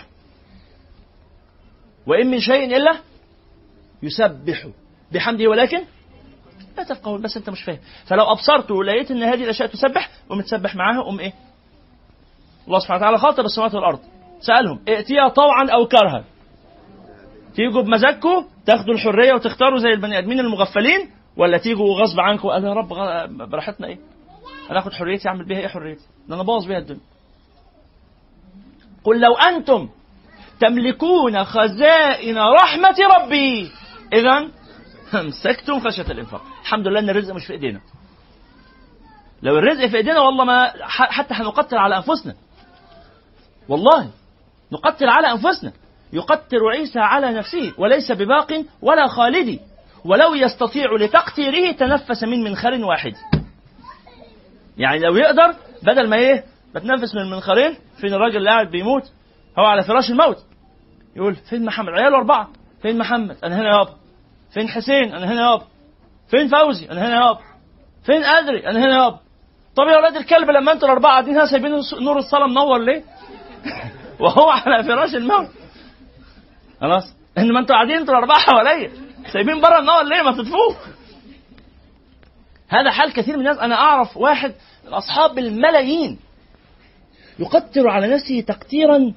وإن من شيء إلا يسبح بحمده ولكن لا تفقهون بس أنت مش فاهم فلو أبصرت ولقيت أن هذه الأشياء تسبح قوم تسبح معاها قوم إيه الله سبحانه وتعالى خاطب السماوات والأرض سألهم ائتيا طوعا أو كرها تيجوا بمزاجكم تاخدوا الحرية وتختاروا زي البني آدمين المغفلين ولا تيجوا غصب عنكم قال يا رب غ- براحتنا إيه أنا آخد حريتي أعمل بيها إيه حريتي ده أنا باظ بيها الدنيا قل لو أنتم تملكون خزائن رحمة ربي إذا امسكتم خشية الإنفاق الحمد لله أن الرزق مش في إيدينا لو الرزق في إيدينا والله ما ح- حتى هنقتل على أنفسنا والله نقتل على أنفسنا يقتل عيسى على نفسه وليس بباق ولا خالد ولو يستطيع لتقتيره تنفس من منخر واحد يعني لو يقدر بدل ما ايه بتنفس من منخرين فين الراجل اللي قاعد بيموت هو على فراش الموت يقول فين محمد عياله أربعة فين محمد أنا هنا يابا فين حسين أنا هنا يابا فين فوزي أنا هنا يابا فين أدري أنا هنا يابا طب يا ولاد الكلب لما انتوا الأربعة قاعدين هنا سايبين نور الصلاة منور ليه؟ وهو على فراش الموت خلاص ان ما انتوا قاعدين انتوا الاربعه حواليا سايبين بره النار ليه ما تطفوه هذا حال كثير من الناس انا اعرف واحد من اصحاب الملايين يقتر على نفسه تقتيرا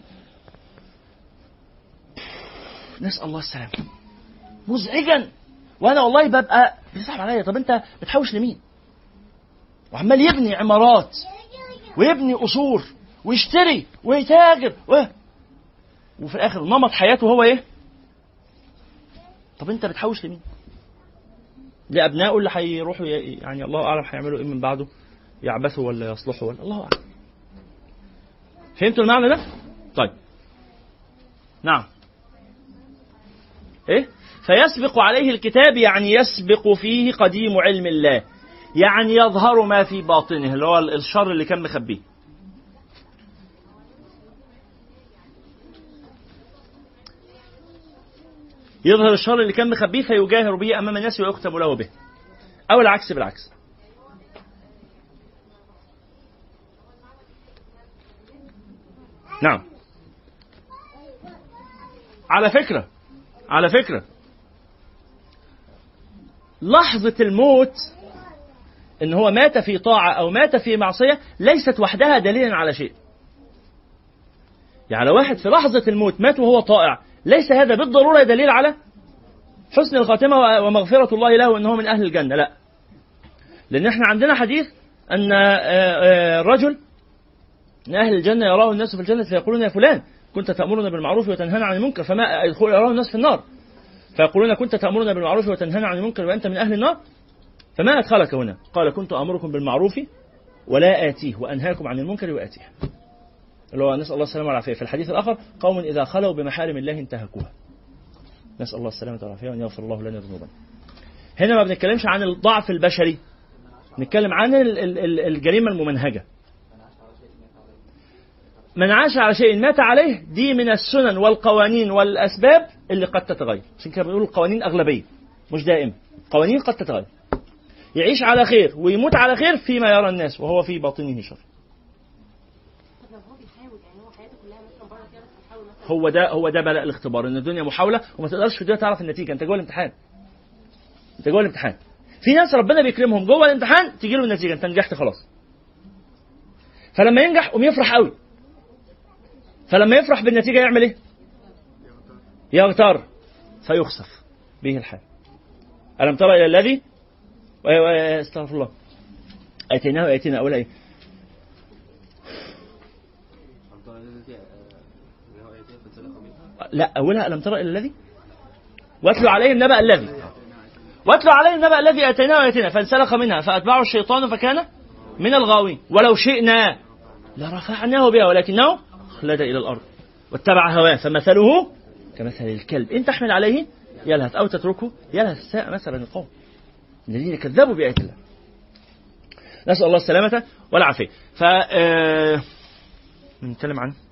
نسال الله السلامه مزعجا وانا والله ببقى بيصعب عليا طب انت بتحوش لمين وعمال يبني عمارات ويبني قصور ويشتري ويتاجر و... وفي الاخر نمط حياته هو ايه طب انت بتحوش لمين لابنائه اللي هيروحوا ي- يعني الله اعلم هيعملوا ايه من بعده يعبثوا ولا يصلحوا ولا الله اعلم فهمتوا المعنى ده طيب نعم ايه فيسبق عليه الكتاب يعني يسبق فيه قديم علم الله يعني يظهر ما في باطنه اللي هو الشر اللي كان مخبيه يظهر الشر اللي كان مخبيه فيجاهر به امام الناس ويكتب له به او العكس بالعكس نعم على فكرة على فكرة لحظة الموت ان هو مات في طاعة او مات في معصية ليست وحدها دليلا على شيء يعني لو واحد في لحظة الموت مات وهو طائع ليس هذا بالضرورة دليل على حسن الخاتمة ومغفرة الله له أنه من أهل الجنة لا لأن احنا عندنا حديث أن آه، آه، الرجل من أهل الجنة يراه الناس في الجنة فيقولون يا فلان كنت تأمرنا بالمعروف وتنهانا عن المنكر فما يدخل يراه الناس في النار فيقولون كنت تأمرنا بالمعروف وتنهانا عن المنكر وأنت من أهل النار فما أدخلك هنا قال كنت أمركم بالمعروف ولا آتيه وأنهاكم عن المنكر وآتيه اللي هو نسأل الله السلامة والعافية في الحديث الآخر قوم إذا خلوا بمحارم الله انتهكوها نسأل الله السلامة والعافية وأن يغفر الله لنا ذنوبنا هنا ما بنتكلمش عن الضعف البشري نتكلم عن ال- ال- ال- الجريمة الممنهجة من عاش على شيء مات عليه دي من السنن والقوانين والأسباب اللي قد تتغير عشان كده بنقول القوانين أغلبية مش دائمة قوانين قد تتغير يعيش على خير ويموت على خير فيما يرى الناس وهو في باطنه شر طب لو هو بيحاول يعني هو حياته كلها مثلا بره كده بس بيحاول مثلا هو ده هو ده بلاء الاختبار ان الدنيا محاوله وما تقدرش في الدنيا تعرف النتيجه انت جوه الامتحان انت جوه الامتحان في ناس ربنا بيكرمهم جوه الامتحان تيجي له النتيجه انت نجحت خلاص فلما ينجح قوم يفرح قوي فلما يفرح بالنتيجه يعمل ايه يغتر فيخسف به الحال الم ترى الى الذي و- و- استغفر الله اتيناه واتينا اولى ايه لا اولها الم ترى الى الذي واتلو عليه النبأ الذي واتلو عليه النبأ الذي اتيناه واتينا فانسلخ منها فاتبعه الشيطان فكان من الغاوين ولو شئنا لرفعناه بها ولكنه خلد الى الارض واتبع هواه فمثله كمثل الكلب ان تحمل عليه يلهث او تتركه يلهث ساء مثلا القوم الذين كذبوا بآيات الله نسأل الله السلامة والعافية ف آه، نتكلم عن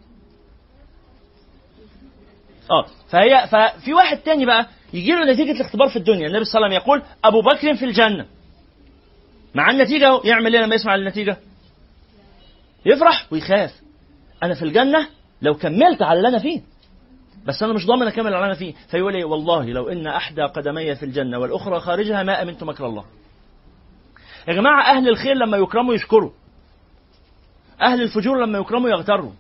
اه فهي ففي واحد تاني بقى يجي له نتيجة الاختبار في الدنيا النبي صلى الله عليه وسلم يقول أبو بكر في الجنة مع النتيجة أهو، يعمل ايه لما يسمع النتيجة يفرح ويخاف أنا في الجنة لو كملت على اللي أنا فيه بس أنا مش ضامن أكمل على اللي أنا فيه فيقول إيه والله لو إن أحدى قدمي في الجنة والأخرى خارجها ما أمنت مكر الله يا جماعة أهل الخير لما يكرموا يشكروا أهل الفجور لما يكرموا يغتروا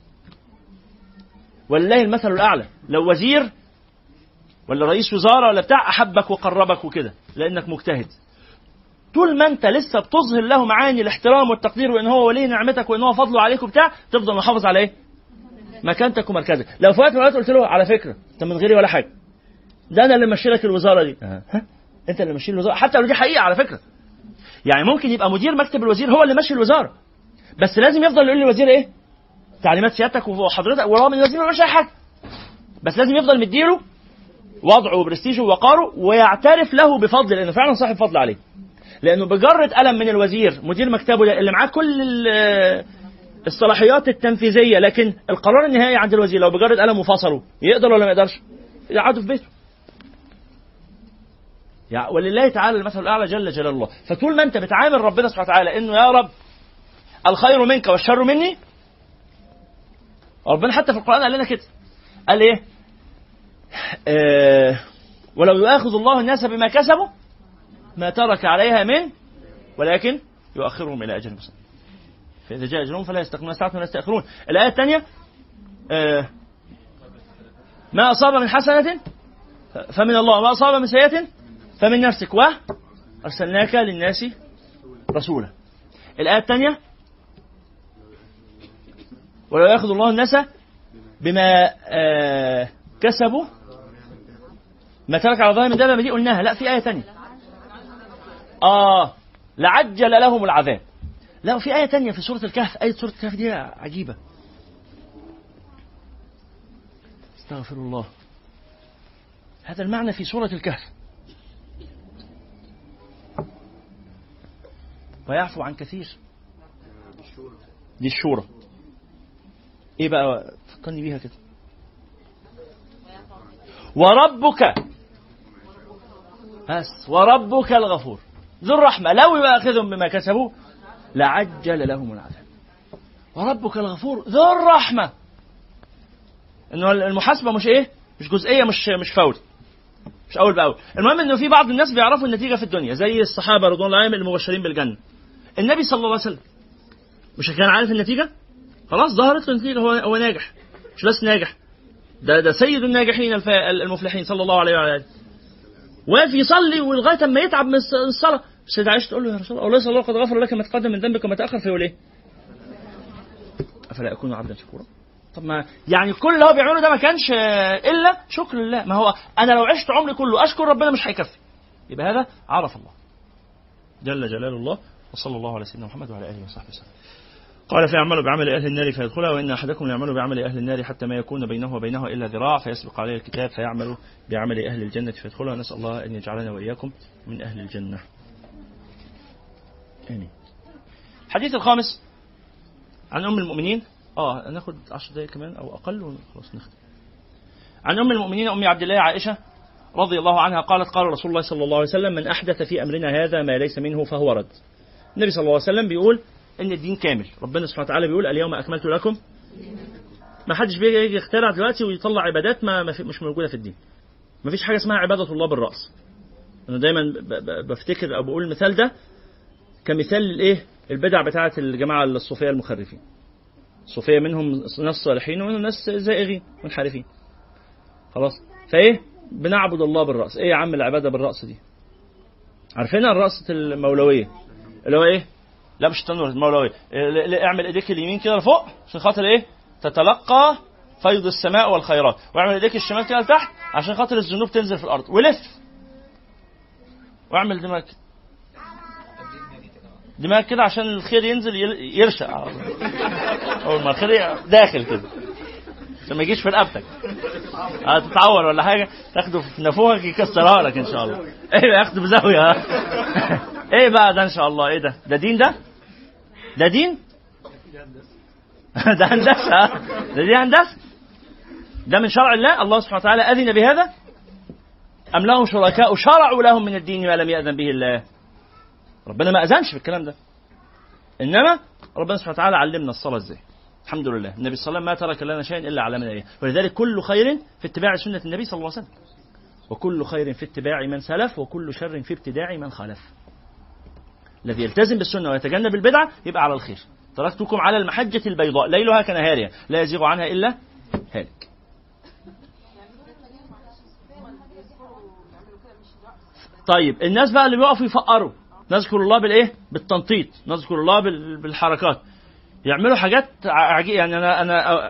ولله المثل الأعلى لو وزير ولا رئيس وزارة ولا بتاع أحبك وقربك وكده لأنك مجتهد طول ما أنت لسه بتظهر له معاني الاحترام والتقدير وإن هو ولي نعمتك وإن هو فضله عليك وبتاع تفضل محافظ على إيه؟ مكانتك ومركزك لو في وقت من الأوقات قلت له على فكرة أنت من غيري ولا حاجة ده أنا اللي ماشي لك الوزارة دي أه. ها؟ أنت اللي ماشي الوزارة حتى لو دي حقيقة على فكرة يعني ممكن يبقى مدير مكتب الوزير هو اللي ماشي الوزارة بس لازم يفضل يقول للوزير إيه؟ تعليمات سيادتك وحضرتك ورغم ان الوزير ما بيعملش اي حاجه بس لازم يفضل مديله وضعه وبرستيجه ووقاره ويعترف له بفضل لانه فعلا صاحب فضل عليه لانه بجرة قلم من الوزير مدير مكتبه ده اللي معاه كل ال- الصلاحيات التنفيذيه لكن القرار النهائي عند الوزير لو بجرة قلم وفصله يقدر ولا ما يقدرش؟ يقعدوا في بيته يعني ولله تعالى المثل الاعلى جل جلال الله فطول ما انت بتعامل ربنا سبحانه وتعالى انه يا رب الخير منك والشر مني ربنا حتى في القرآن قال لنا كده قال ايه آه ولو يؤاخذ الله الناس بما كسبوا ما ترك عليها من ولكن يؤخرهم الى اجل مسمى فاذا جاء اجلهم فلا يستقيمون ساعه ولا يستاخرون الايه الثانيه آه ما اصاب من حسنه فمن الله وما اصاب من سيئه فمن نفسك وارسلناك للناس رسولا الايه الثانيه ولو ياخذ الله الناس بما آه كسبوا ما ترك على ظاهر من دابة دي قلناها لا في آية تانية آه لعجل لهم العذاب لا في آية تانية في سورة الكهف آية سورة الكهف دي عجيبة استغفر الله هذا المعنى في سورة الكهف ويعفو عن كثير دي الشورى ايه بقى فكرني بيها كده وربك بس وربك الغفور ذو الرحمة لو يؤاخذهم بما كسبوا لعجل لهم العذاب وربك الغفور ذو الرحمة انه المحاسبة مش ايه مش جزئية مش مش فوري مش اول باول المهم انه في بعض الناس بيعرفوا النتيجة في الدنيا زي الصحابة رضوان الله عليهم المبشرين بالجنة النبي صلى الله عليه وسلم مش كان عارف النتيجة خلاص ظهرت له النتيجة هو هو ناجح مش بس ناجح ده ده سيد الناجحين الف- المفلحين صلى الله عليه وعلى اله واقف يصلي ولغايه اما يتعب من الص- الصلاه السيدة عائشه تقول له يا رسول الله وليس الله قد غفر لك ما تقدم من ذنبك وما تاخر فيقول ايه؟ افلا اكون عبدا شكورا؟ طب ما يعني كل اللي هو بيعمله ده ما كانش آه، الا شكر لله ما هو انا لو عشت عمري كله اشكر ربنا مش هيكفي يبقى هذا عرف الله جل جلال الله وصلى الله على سيدنا محمد وعلى اله وصحبه وسلم قال فيعمل بعمل أهل النار فيدخلها وإن أحدكم يعمل بعمل أهل النار حتى ما يكون بينه وبينها إلا ذراع فيسبق عليه الكتاب فيعمل بعمل أهل الجنة فيدخلها نسأل الله أن يجعلنا وإياكم من أهل الجنة آمين الحديث الخامس عن أم المؤمنين آه ناخد عشر دقايق كمان أو أقل وخلاص نختم عن أم المؤمنين أم عبد الله عائشة رضي الله عنها قالت قال رسول الله صلى الله عليه وسلم من أحدث في أمرنا هذا ما ليس منه فهو رد النبي صلى الله عليه وسلم بيقول ان الدين كامل ربنا سبحانه وتعالى بيقول اليوم اكملت لكم ما حدش بيجي يجي يخترع دلوقتي ويطلع عبادات ما ما في مش موجوده في الدين ما فيش حاجه اسمها عباده الله بالراس انا دايما ب- ب- بفتكر او بقول المثال ده كمثال للايه البدع بتاعه الجماعه الصوفيه المخرفين الصوفيه منهم ناس صالحين ومنهم ناس زائغين منحرفين خلاص فايه بنعبد الله بالراس ايه يا عم العباده بالراس دي عارفينها الرأسة المولوية اللي هو ايه لا مش التنور المولوية ل- ل- اعمل ايديك اليمين كده لفوق عشان خاطر ايه تتلقى فيض السماء والخيرات واعمل ايديك الشمال كده لتحت عشان خاطر الذنوب تنزل في الارض ولف واعمل دماغ كده. دماغ كده عشان الخير ينزل يل- يرشق على طول. اول ما الخير ي- داخل كده عشان ما يجيش في رقبتك هتتعور ولا حاجه تاخده في نافوخك يكسرها لك ان شاء الله ايه ياخده بزاويه ها؟ ايه بقى ده ان شاء الله ايه ده ده دين ده ده دين ده هندسه ها؟ ده دي هندسه ده من شرع الله الله سبحانه وتعالى اذن بهذا ام لهم شركاء شرعوا لهم من الدين ما لم ياذن به الله ربنا ما اذنش في الكلام ده انما ربنا سبحانه وتعالى علمنا الصلاه ازاي الحمد لله النبي صلى الله عليه وسلم ما ترك لنا شيئا الا علمنا اياه ولذلك كل خير في اتباع سنه النبي صلى الله عليه وسلم وكل خير في اتباع من سلف وكل شر في ابتداع من خلف الذي يلتزم بالسنه ويتجنب البدعه يبقى على الخير تركتكم على المحجه البيضاء ليلها كنهارها لا يزيغ عنها الا هالك طيب الناس بقى اللي بيقفوا يفقروا نذكر الله بالايه بالتنطيط نذكر الله بال- بالحركات يعملوا حاجات عجيبه يعني انا انا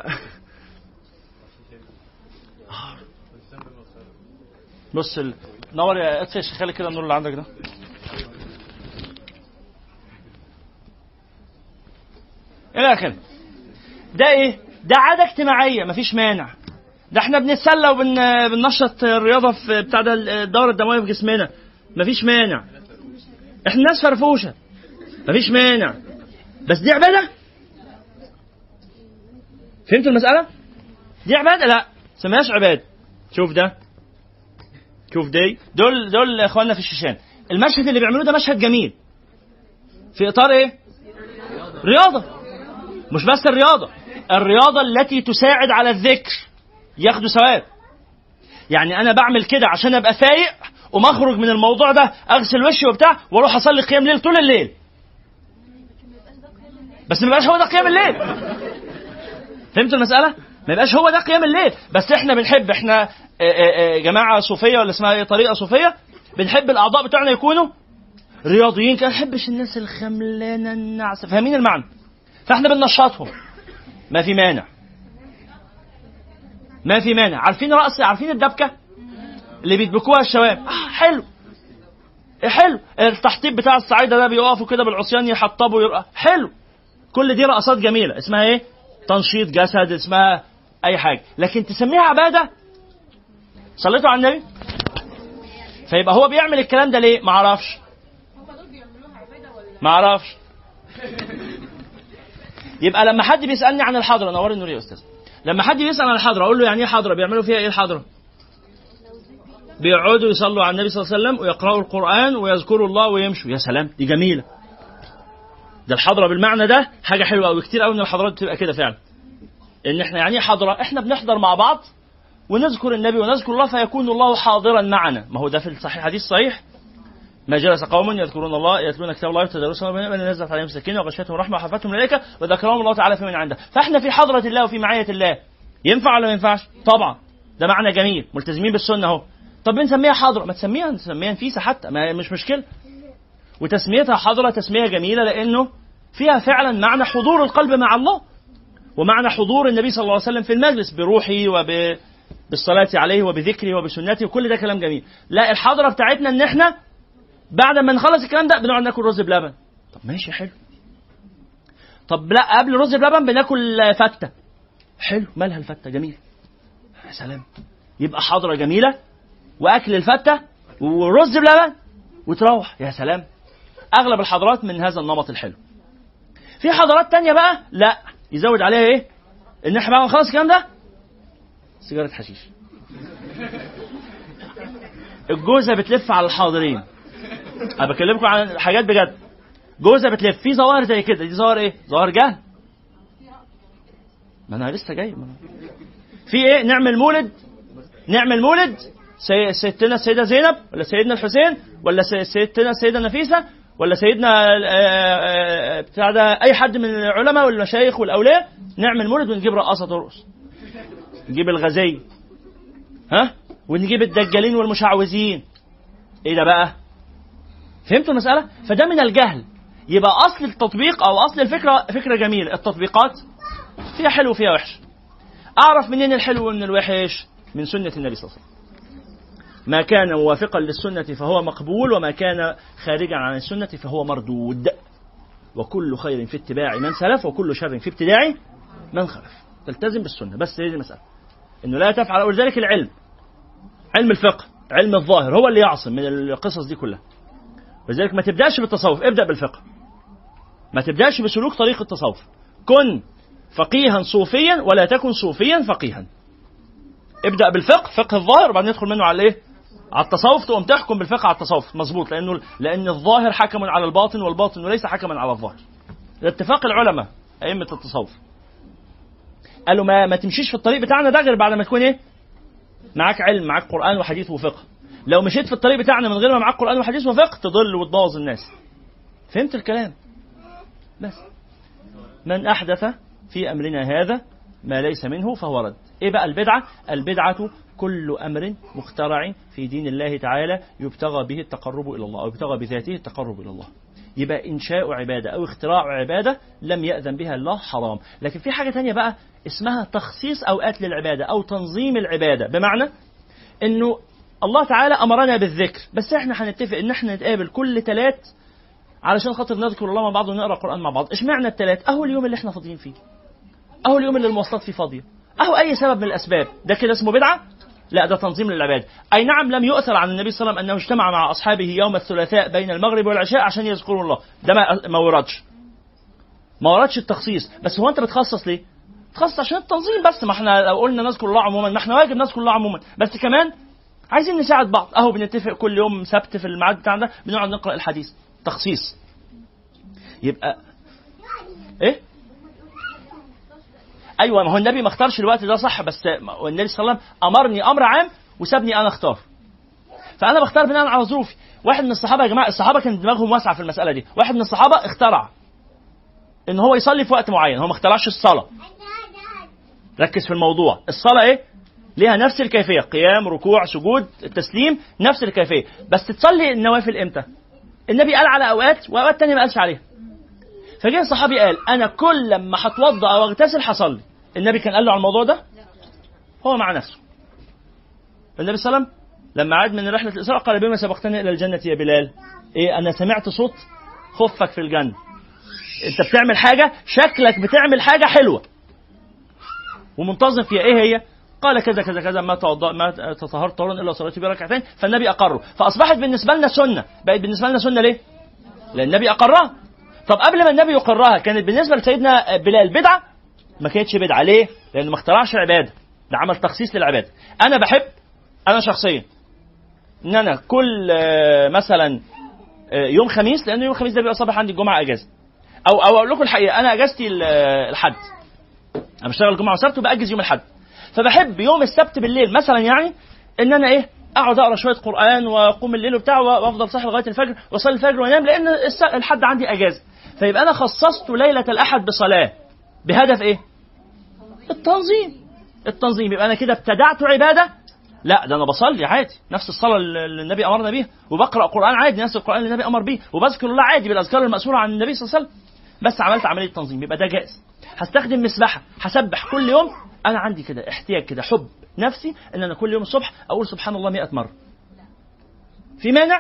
بص ال... نور يا اطفي يا شيخ خلي كده النور اللي عندك ده الى اخره ده ايه ده عاده اجتماعيه مفيش مانع ده احنا بنتسلى وبننشط الرياضه في بتاع ده الدوره الدمويه في جسمنا مفيش مانع احنا ناس فرفوشه مفيش مانع بس دي عباده فهمتوا المساله دي عباده لا سماش عباده شوف ده شوف دي دول دول اخواننا في الشيشان المشهد اللي بيعملوه ده مشهد جميل في اطار ايه رياضه مش بس الرياضه الرياضه التي تساعد على الذكر ياخدوا ثواب يعني انا بعمل كده عشان ابقى فايق وما اخرج من الموضوع ده اغسل وشي وبتاع واروح اصلي قيام ليل طول الليل بس ما يبقاش هو ده قيام الليل فهمتوا المساله ما يبقاش هو ده قيام الليل بس احنا بنحب احنا آه، آه، آه، جماعه صوفيه ولا اسمها ايه طريقه صوفيه بنحب الاعضاء بتوعنا يكونوا رياضيين كده ما نحبش الناس الخملانه النعسه فاهمين المعنى فاحنا بننشطهم ما في مانع ما في مانع عارفين رأس عارفين الدبكة اللي بيدبكوها الشباب آه حلو إيه حلو التحطيب بتاع الصعايدة ده بيقفوا كده بالعصيان يحطبوا يبقى حلو كل دي رقصات جميلة اسمها ايه تنشيط جسد اسمها اي حاجة لكن تسميها عبادة صليتوا على النبي فيبقى هو بيعمل الكلام ده ليه معرفش معرفش يبقى لما حد بيسالني عن الحضره نور النور يا استاذ لما حد بيسال عن الحضره اقول له يعني ايه حضره بيعملوا فيها ايه الحضره بيقعدوا يصلوا على النبي صلى الله عليه وسلم ويقرأوا القرآن ويذكروا الله ويمشوا يا سلام دي جميلة ده الحضرة بالمعنى ده حاجة حلوة قوي كتير قوي من الحضارات بتبقى كده فعلا ان احنا يعني ايه حضرة احنا بنحضر مع بعض ونذكر النبي ونذكر الله فيكون الله حاضرا معنا ما هو ده في الصحيح حديث صحيح ما جلس قوم يذكرون الله يتلون كتاب الله يتدرسون بينهم نزلت عليهم سكينه وغشيتهم رحمه وحفتهم الملائكه وذكرهم الله تعالى في من عنده فاحنا في حضره الله وفي معيه الله ينفع ولا ما ينفعش؟ طبعا ده معنى جميل ملتزمين بالسنه اهو طب بنسميها حضره ما تسميها نسميها نفيسه حتى ما مش مشكله وتسميتها حضره تسميه جميله لانه فيها فعلا معنى حضور القلب مع الله ومعنى حضور النبي صلى الله عليه وسلم في المجلس بروحه وب بالصلاة عليه وبذكره وبسنته وكل ده كلام جميل لا الحضرة بتاعتنا ان احنا بعد ما نخلص الكلام ده بنقعد ناكل رز بلبن طب ماشي حلو طب لا قبل رز بلبن بناكل فتة حلو مالها الفتة جميل يا سلام يبقى حضرة جميلة واكل الفتة ورز بلبن وتروح يا سلام اغلب الحضارات من هذا النمط الحلو في حضارات تانية بقى لا يزود عليها ايه ان احنا بعد ما نخلص الكلام ده سيجارة حشيش الجوزة بتلف على الحاضرين انا بكلمكم عن حاجات بجد جوزة بتلف في ظواهر زي كده دي ظواهر ايه ظواهر جهل ما انا لسه جاي ما أنا- في ايه نعمل مولد نعمل مولد سي- ستنا السيدة زينب ولا سيدنا الحسين ولا سي- سيدتنا السيدة نفيسة ولا سيدنا آه، آه، بتاع ده اي حد من العلماء والمشايخ والاولياء نعمل مولد ونجيب رقاصة ترقص نجيب الغزي ها ونجيب الدجالين والمشعوذين ايه ده بقى فهمتوا المسألة فده من الجهل يبقى أصل التطبيق أو أصل الفكرة فكرة جميلة التطبيقات فيها حلو وفيها وحش أعرف منين الحلو ومن الوحش من سنة النبي صلى الله عليه وسلم ما كان موافقا للسنة فهو مقبول وما كان خارجا عن السنة فهو مردود وكل خير في اتباع من سلف وكل شر في ابتداع من خلف تلتزم بالسنة بس هذه المسألة انه لا تفعل ولذلك العلم علم الفقه علم الظاهر هو اللي يعصم من القصص دي كلها ولذلك ما تبداش بالتصوف ابدا بالفقه ما تبداش بسلوك طريق التصوف كن فقيها صوفيا ولا تكن صوفيا فقيها ابدا بالفقه فقه الظاهر وبعدين ندخل منه على ايه على التصوف تقوم تحكم بالفقه على التصوف مظبوط لانه لان الظاهر حكم على الباطن والباطن ليس حكما على الظاهر ده اتفاق العلماء ائمه التصوف قالوا ما ما تمشيش في الطريق بتاعنا ده غير بعد ما تكون ايه معاك علم معاك قران وحديث وفقه لو مشيت في الطريق بتاعنا من غير ما معاك قران وحديث وفقه تضل وتبوظ الناس فهمت الكلام بس من احدث في امرنا هذا ما ليس منه فهو رد ايه بقى البدعه البدعه كل امر مخترع في دين الله تعالى يبتغى به التقرب الى الله او يبتغى بذاته التقرب الى الله يبقى انشاء عباده او اختراع عباده لم ياذن بها الله حرام لكن في حاجه تانية بقى اسمها تخصيص اوقات للعباده او تنظيم العباده بمعنى انه الله تعالى امرنا بالذكر بس احنا هنتفق ان احنا نتقابل كل ثلاث علشان خاطر نذكر الله مع بعض ونقرا القران مع بعض اشمعنى الثلاث اهو اليوم اللي احنا فاضيين فيه اهو اليوم اللي المواصلات فيه فاضيه اهو اي سبب من الاسباب ده كده اسمه بدعه لا ده تنظيم للعباده اي نعم لم يؤثر عن النبي صلى الله عليه وسلم انه اجتمع مع اصحابه يوم الثلاثاء بين المغرب والعشاء عشان يذكروا الله ده ما ما وردش ما وردش التخصيص بس هو انت بتخصص ليه تخصص عشان التنظيم بس ما احنا لو قلنا نذكر الله عموما ما احنا واجب نذكر الله عموما بس كمان عايزين نساعد بعض اهو بنتفق كل يوم سبت في الميعاد بتاعنا بنقعد نقرا الحديث تخصيص يبقى ايه ايوه ما هو النبي ما اختارش الوقت ده صح بس النبي صلى الله عليه وسلم امرني امر عام وسابني انا اختار فانا بختار بناء على ظروفي واحد من الصحابه يا جماعه الصحابه كان دماغهم واسعه في المساله دي واحد من الصحابه اخترع ان هو يصلي في وقت معين هو ما اخترعش الصلاه ركز في الموضوع الصلاه ايه ليها نفس الكيفيه قيام ركوع سجود التسليم نفس الكيفيه بس تصلي النوافل امتى النبي قال على اوقات واوقات تانية ما قالش عليها فجاء الصحابي قال انا كل لما هتوضا او اغتسل هصلي النبي كان قال له على الموضوع ده هو مع نفسه النبي صلى الله عليه وسلم لما عاد من رحله الاسراء قال بما سبقتني الى الجنه يا بلال ايه انا سمعت صوت خفك في الجنه انت بتعمل حاجه شكلك بتعمل حاجه حلوه ومنتظم فيها ايه هي قال كذا كذا كذا ما توضأ ما تطهرت طهورا الا صلاتي بركعتين فالنبي اقره فاصبحت بالنسبه لنا سنه بقت بالنسبه لنا سنه ليه؟ لان النبي اقرها طب قبل ما النبي يقرها كانت بالنسبه لسيدنا بلال بدعه ما كانتش بدعه ليه؟ لانه ما اخترعش عباده ده عمل تخصيص للعباده انا بحب انا شخصيا ان انا كل آه، مثلا آه، يوم خميس لان يوم الخميس ده بيبقى صباح عندي الجمعه اجازه او او اقول لكم الحقيقه انا اجازتي ال- آه، الحد انا بشتغل الجمعه والسبت وباجز يوم الحد فبحب يوم السبت بالليل مثلا يعني ان انا ايه اقعد اقرا شويه قران واقوم الليل وبتاع وافضل صاحي لغايه الفجر واصلي الفجر وانام لان الس- الحد عندي اجازه فيبقى انا خصصت ليله الاحد بصلاه بهدف ايه؟ التنظيم التنظيم يبقى انا كده ابتدعت عباده لا ده انا بصلي عادي نفس الصلاه اللي النبي امرنا بيها وبقرا قران عادي نفس القران اللي النبي امر بيه وبذكر الله عادي بالاذكار الماسوره عن النبي صلى الله عليه وسلم بس عملت عمليه تنظيم يبقى ده جائز هستخدم مسبحه هسبح كل يوم انا عندي كده احتياج كده حب نفسي ان انا كل يوم الصبح اقول سبحان الله 100 مره في مانع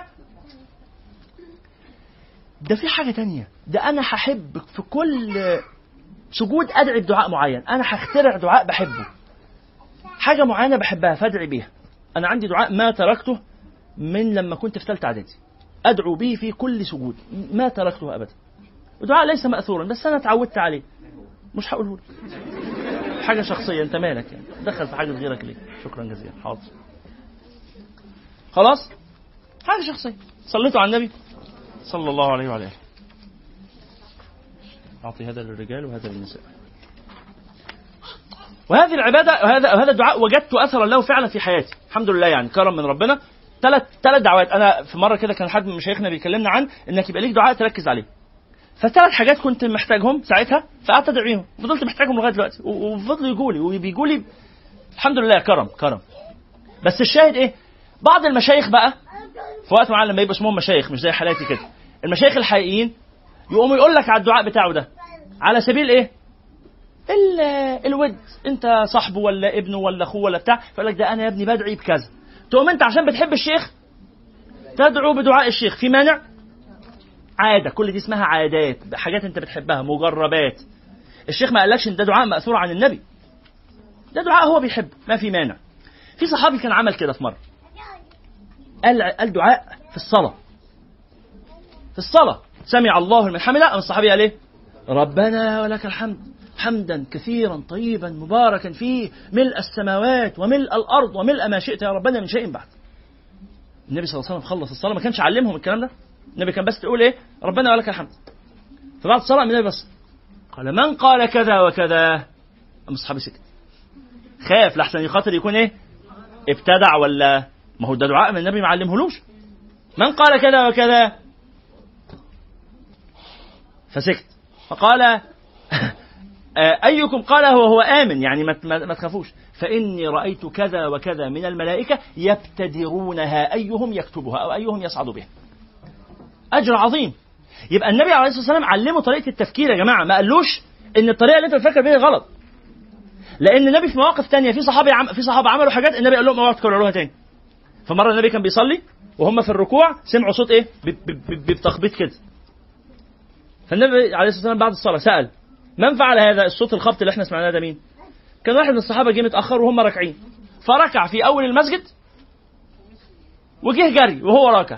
ده في حاجه تانية ده انا هحب في كل سجود ادعي بدعاء معين انا هخترع دعاء بحبه حاجه معينه بحبها فادعي بيها انا عندي دعاء ما تركته من لما كنت في ثالثه اعدادي ادعو به في كل سجود ما تركته ابدا ودعاء ليس ماثورا بس انا اتعودت عليه مش هقوله لك حاجه شخصيه انت مالك يعني دخل في حاجه غيرك ليه شكرا جزيلا حاضر خلاص حاجه شخصيه صليتوا على النبي صلى الله عليه وعلى اله اعطي هذا للرجال وهذا للنساء وهذه العباده وهذا وهذا الدعاء وجدت اثرا له فعلا في حياتي الحمد لله يعني كرم من ربنا ثلاث ثلاث دعوات انا في مره كده كان حد من مشايخنا بيكلمنا عن انك يبقى ليك دعاء تركز عليه فثلاث حاجات كنت محتاجهم ساعتها فقعدت ادعيهم فضلت محتاجهم لغايه دلوقتي و- وفضلوا يجوا لي وبيجوا لي الحمد لله كرم كرم بس الشاهد ايه بعض المشايخ بقى في وقت معين لما يبقى اسمهم مشايخ مش زي حالاتي كده المشايخ الحقيقيين يقوموا يقول لك على الدعاء بتاعه ده على سبيل ايه ال- الود انت صاحبه ولا ابنه ولا اخوه ولا بتاع فيقول لك ده انا يا ابني بدعي بكذا تقوم انت عشان بتحب الشيخ تدعو بدعاء الشيخ في مانع عاده كل دي اسمها عادات حاجات انت بتحبها مجربات الشيخ ما قالكش ان ده دعاء ماثور عن النبي ده دعاء هو بيحبه ما في مانع في صحابي كان عمل كده في مره قال قال دعاء في الصلاه في الصلاه سمع الله لمن حمده قام الصحابي قال ايه ربنا ولك الحمد حمدا كثيرا طيبا مباركا فيه ملء السماوات وملء الارض وملء ما شئت يا ربنا من شيء بعد النبي صلى الله عليه وسلم خلص الصلاه ما كانش علمهم الكلام ده النبي كان بس تقول ايه ربنا ولك الحمد فبعد الصلاه النبي بس قال من قال كذا وكذا قام الصحابي سكت خاف لحسن يخاطر يكون ايه ابتدع ولا ما هو ده دعاء من النبي ما علمهولوش من قال كذا وكذا فسكت فقال أيكم قاله وهو آمن يعني ما, ما, ما تخافوش فإني رأيت كذا وكذا من الملائكة يبتدرونها أيهم يكتبها أو أيهم يصعد بها أجر عظيم يبقى النبي عليه الصلاة والسلام علمه طريقة التفكير يا جماعة ما قالوش إن الطريقة اللي أنت بتفكر بيها غلط لأن النبي في مواقف تانية في صحابي عم في صحابة عملوا حاجات النبي قال لهم اوعوا تكرروها تاني فمرة النبي كان بيصلي وهم في الركوع سمعوا صوت إيه ب- ب- ب- بتخبيط كده فالنبي عليه الصلاة والسلام بعد الصلاة سأل من فعل هذا الصوت الخبط اللي احنا سمعناه ده مين كان واحد من الصحابة جه متأخر وهم راكعين فركع في أول المسجد وجه جري وهو راكع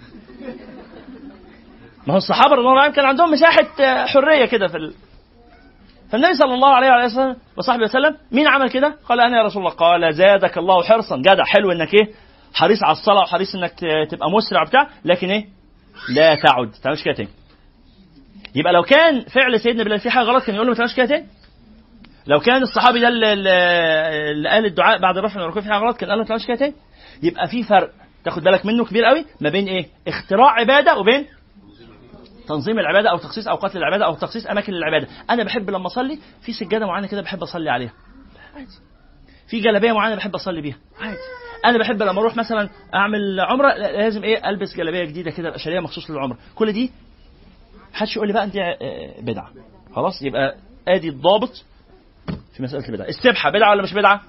ما هو الصحابة رضي الله عنهم كان عندهم مساحة آه، حرية كده في ال... فالنبي صلى الله عليه وعلى اله وصحبه وسلم مين عمل كده؟ قال انا يا رسول الله قال زادك الله حرصا جدع حلو انك ايه؟ حريص على الصلاه وحريص انك ت- تبقى مسرع بتاع لكن ايه؟ لا تعد ما تعملش كده تاني. يبقى لو كان فعل سيدنا بلال فيه حاجه غلط كان يقول له ما تعملش كده تاني. لو كان الصحابي ده اللي, اللي قال الدعاء بعد رفع الركوع في حاجه غلط كان قال له ما تعملش كده تاني يبقى في فرق تاخد بالك منه كبير قوي ما بين ايه اختراع عباده وبين تنظيم العباده او تخصيص اوقات للعباده او تخصيص اماكن للعباده انا بحب لما اصلي في سجاده معينه كده بحب اصلي عليها عادي في جلابيه معينه بحب اصلي بيها عادي انا بحب لما اروح مثلا اعمل عمره لا- لازم ايه البس جلابيه جديده كده ابقى شاريها مخصوص للعمره كل دي محدش يقول لي بقى انت آه، بدعه خلاص يبقى ادي الضابط في مساله البدعه السبحه بدعه ولا مش بدعه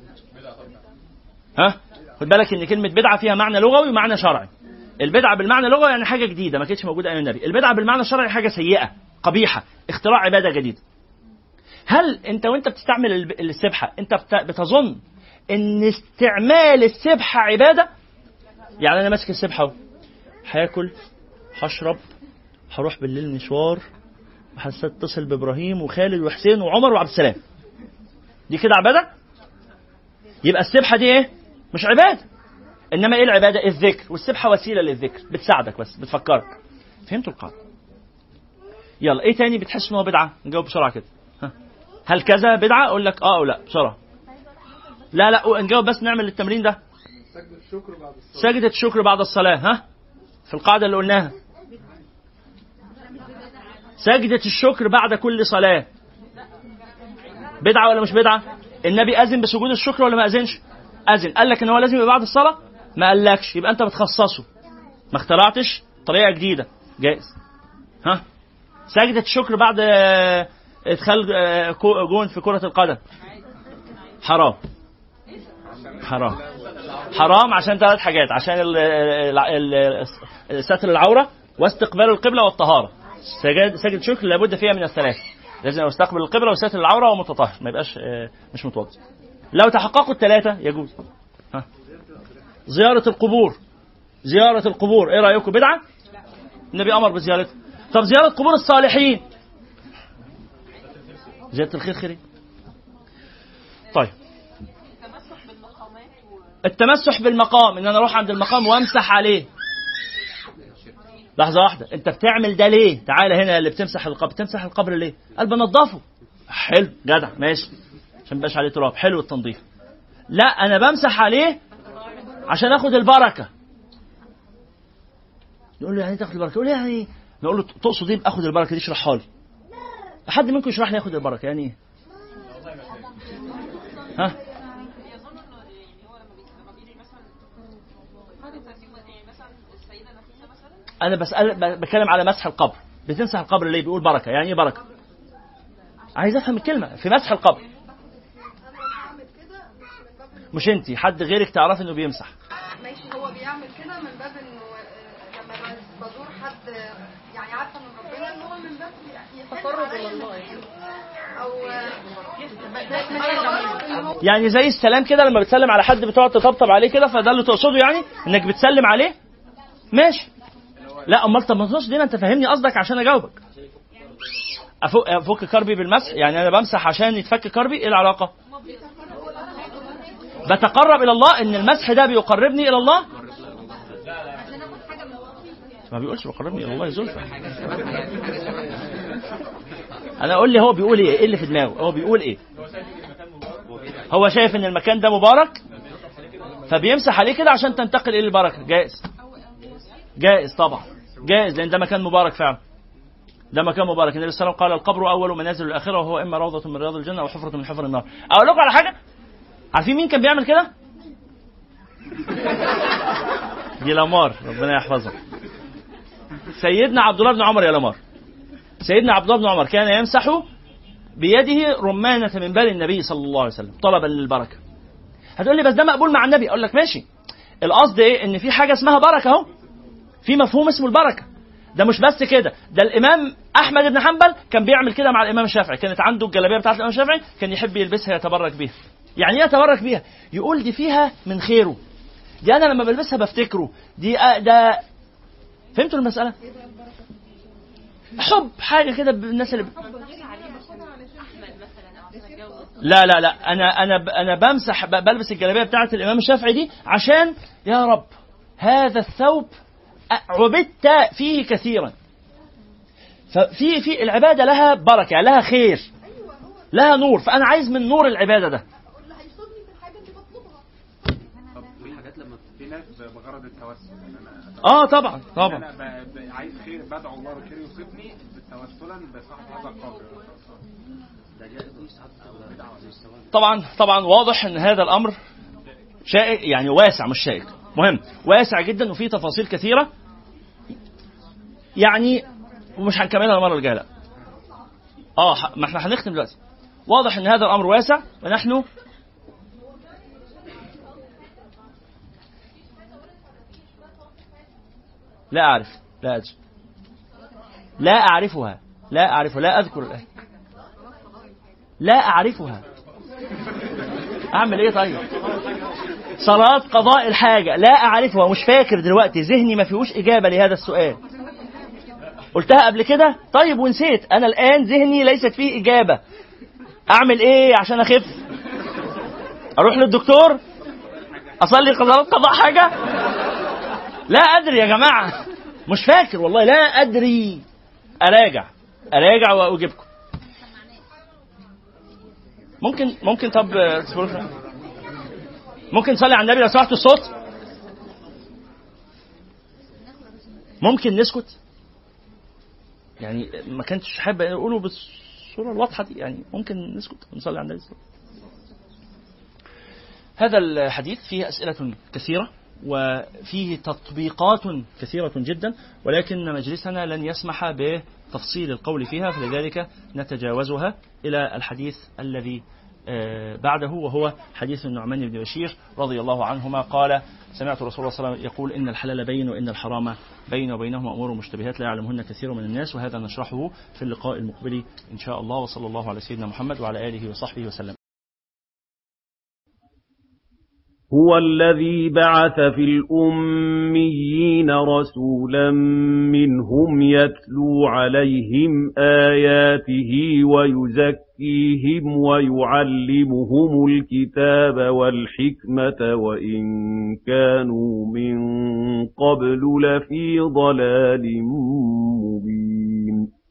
ها خد بالك ان كلمه بدعه فيها معنى لغوي ومعنى شرعي البدعه بالمعنى اللغوي يعني حاجه جديده ما كانتش موجوده ايام النبي البدعه بالمعنى الشرعي حاجه سيئه قبيحه اختراع عباده جديده هل انت وانت بتستعمل الب- السبحه انت بت- بتظن ان استعمال السبحه عباده يعني انا ماسك السبحه اهو هاكل هشرب هروح بالليل مشوار هتصل بابراهيم وخالد وحسين وعمر وعبد السلام دي كده عباده يبقى السبحه دي ايه مش عباده انما ايه العباده الذكر والسبحه وسيله للذكر بتساعدك بس بتفكرك فهمتوا القاعده يلا ايه تاني بتحس ان هو بدعه نجاوب بسرعه كده ها. هل كذا بدعه اقول لك اه او لا بسرعه لا لا نجاوب بس نعمل التمرين ده سجدة الشكر بعد الصلاة ها في القاعدة اللي قلناها سجدة الشكر بعد كل صلاة بدعة ولا مش بدعة النبي أذن بسجود الشكر ولا ما أذنش أذن قال لك إن هو لازم يبقى بعد الصلاة ما قالكش يبقى أنت بتخصصه ما اخترعتش طريقة جديدة جائز ها سجدة الشكر بعد آه، ادخال آه، كو- جون في كرة القدم حرام حرام حرام عشان ثلاث حاجات عشان ال- ال- ال- ستر العورة واستقبال القبلة والطهارة سجد سجد شكر لابد فيها من الثلاث لازم يستقبل القبلة وستر العورة ومتطهر ما يبقاش آه، مش متوضئ لو تحققوا الثلاثة يجوز ها. زيارة القبور زيارة القبور ايه رأيكم بدعة؟ النبي أمر بزيارتها طب زيارة قبور الصالحين زيارة الخير خيري طيب التمسح بالمقام ان انا اروح عند المقام وامسح عليه لحظة واحدة انت بتعمل ده ليه تعالى هنا اللي بتمسح القبر تمسح القبر ليه قال بنضفه حلو جدع ماشي عشان مبقاش عليه تراب حلو التنظيف لا انا بمسح عليه عشان اخد البركة يقول له يعني إيه تاخد البركة يقول له يعني إيه؟ نقول له تقصد ايه باخد البركة دي اشرحها لي حد منكم يشرح لي ياخد البركة يعني ايه ها انا بسال ب- بتكلم على مسح القبر بتمسح القبر ليه بيقول بركه يعني ايه بركه عايز افهم الكلمه في مسح القبر مش انت حد غيرك تعرف انه بيمسح ماشي هو بيعمل كده من باب انه آه، لما بزور حد آه، يعني عارفه من ربنا ان هو من باب تقرب الى الله او آه، يعني زي السلام كده لما بتسلم على حد بتقعد تطبطب عليه كده فده اللي تقصده يعني انك بتسلم عليه ماشي لا امال طب ما تقصد هنا انت فاهمني قصدك عشان اجاوبك افك افك كربي بالمسح يعني انا بمسح عشان يتفك كربي ايه العلاقه بتقرب الى الله ان المسح ده بيقربني الى الله ما بيقولش بيقربني الى الله زلفى انا اقول لي هو بيقول ايه ايه اللي في دماغه هو بيقول ايه هو شايف ان المكان ده مبارك فبيمسح عليه كده عشان تنتقل الى البركه جائز جائز طبعا جائز لان ده مكان مبارك فعلا ده مكان مبارك النبي صلى الله عليه وسلم قال القبر اول منازل الاخره وهو اما روضه من رياض الجنه او حفره من حفر النار اقول لكم على حاجه عارفين مين كان بيعمل كده دي لامار ربنا يحفظها سيدنا عبد الله بن عمر يا لامار سيدنا عبد الله بن عمر كان يمسح بيده رمانة من بال النبي صلى الله عليه وسلم طلبا للبركة هتقول لي بس ده مقبول مع النبي اقول لك ماشي القصد ايه ان في حاجة اسمها بركة اهو في مفهوم اسمه البركة ده مش بس كده ده الامام احمد بن حنبل كان بيعمل كده مع الامام الشافعي كانت عنده الجلابيه بتاعت الامام الشافعي كان يحب يلبسها يتبرك بيها يعني ايه يتبرك بيها يقول دي فيها من خيره دي انا لما بلبسها بفتكره دي آه ده فهمتوا المساله حب حاجه كده بالناس اللي ب... لا لا لا انا انا ب- انا بمسح ب- بلبس الجلابيه بتاعت الامام الشافعي دي عشان يا رب هذا الثوب عبدت فيه كثيرا ففي في العباده لها بركه لها خير لها نور فانا عايز من نور العباده ده اللي هيصدني في الحاجه اللي بطلبها طب في حاجات لما في ناس بغرض التوسل يعني انا اه طبعا طبعا انا ب... ب... عايز خير بدعو الله بالخير يصيبني توسلا بصاحب هذا القبر طبعا طبعا واضح ان هذا الامر شائك يعني واسع مش شائك مهم واسع جدا وفيه تفاصيل كثيره يعني ومش هنكملها المره الجايه لا اه ح- ما احنا هنختم دلوقتي واضح ان هذا الامر واسع ونحن لا اعرف لا ادري لا اعرفها لا اعرفها لا اذكر الان لا اعرفها اعمل ايه طيب صلاة قضاء الحاجة لا أعرفها ومش فاكر دلوقتي ذهني ما فيهوش إجابة لهذا السؤال قلتها قبل كده طيب ونسيت أنا الآن ذهني ليست فيه إجابة أعمل إيه عشان أخف أروح للدكتور أصلي قضاء قضاء حاجة لا أدري يا جماعة مش فاكر والله لا أدري أراجع أراجع وأجيبكم ممكن ممكن طب تصبروا ممكن نصلي على النبي لو سمحتوا الصوت ممكن نسكت يعني ما كنتش حابب اقوله بالصوره الواضحه دي يعني ممكن نسكت ونصلي على النبي هذا الحديث فيه اسئله كثيره وفيه تطبيقات كثيرة جدا ولكن مجلسنا لن يسمح بتفصيل القول فيها فلذلك نتجاوزها إلى الحديث الذي آه، بعده وهو حديث النعمان بن بشير رضي الله عنهما قال سمعت رسول الله صلى الله عليه وسلم يقول إن الحلال بين وإن الحرام بين وبينهما أمور مشتبهات لا يعلمهن كثير من الناس وهذا نشرحه في اللقاء المقبل إن شاء الله وصلى الله على سيدنا محمد وعلى آله وصحبه وسلم هو الذي بعث في الأميين رسولا منهم يتلو عليهم آياته ويزكيهم ويعلمهم الكتاب والحكمة وإن كانوا من قبل لفي ضلال مبين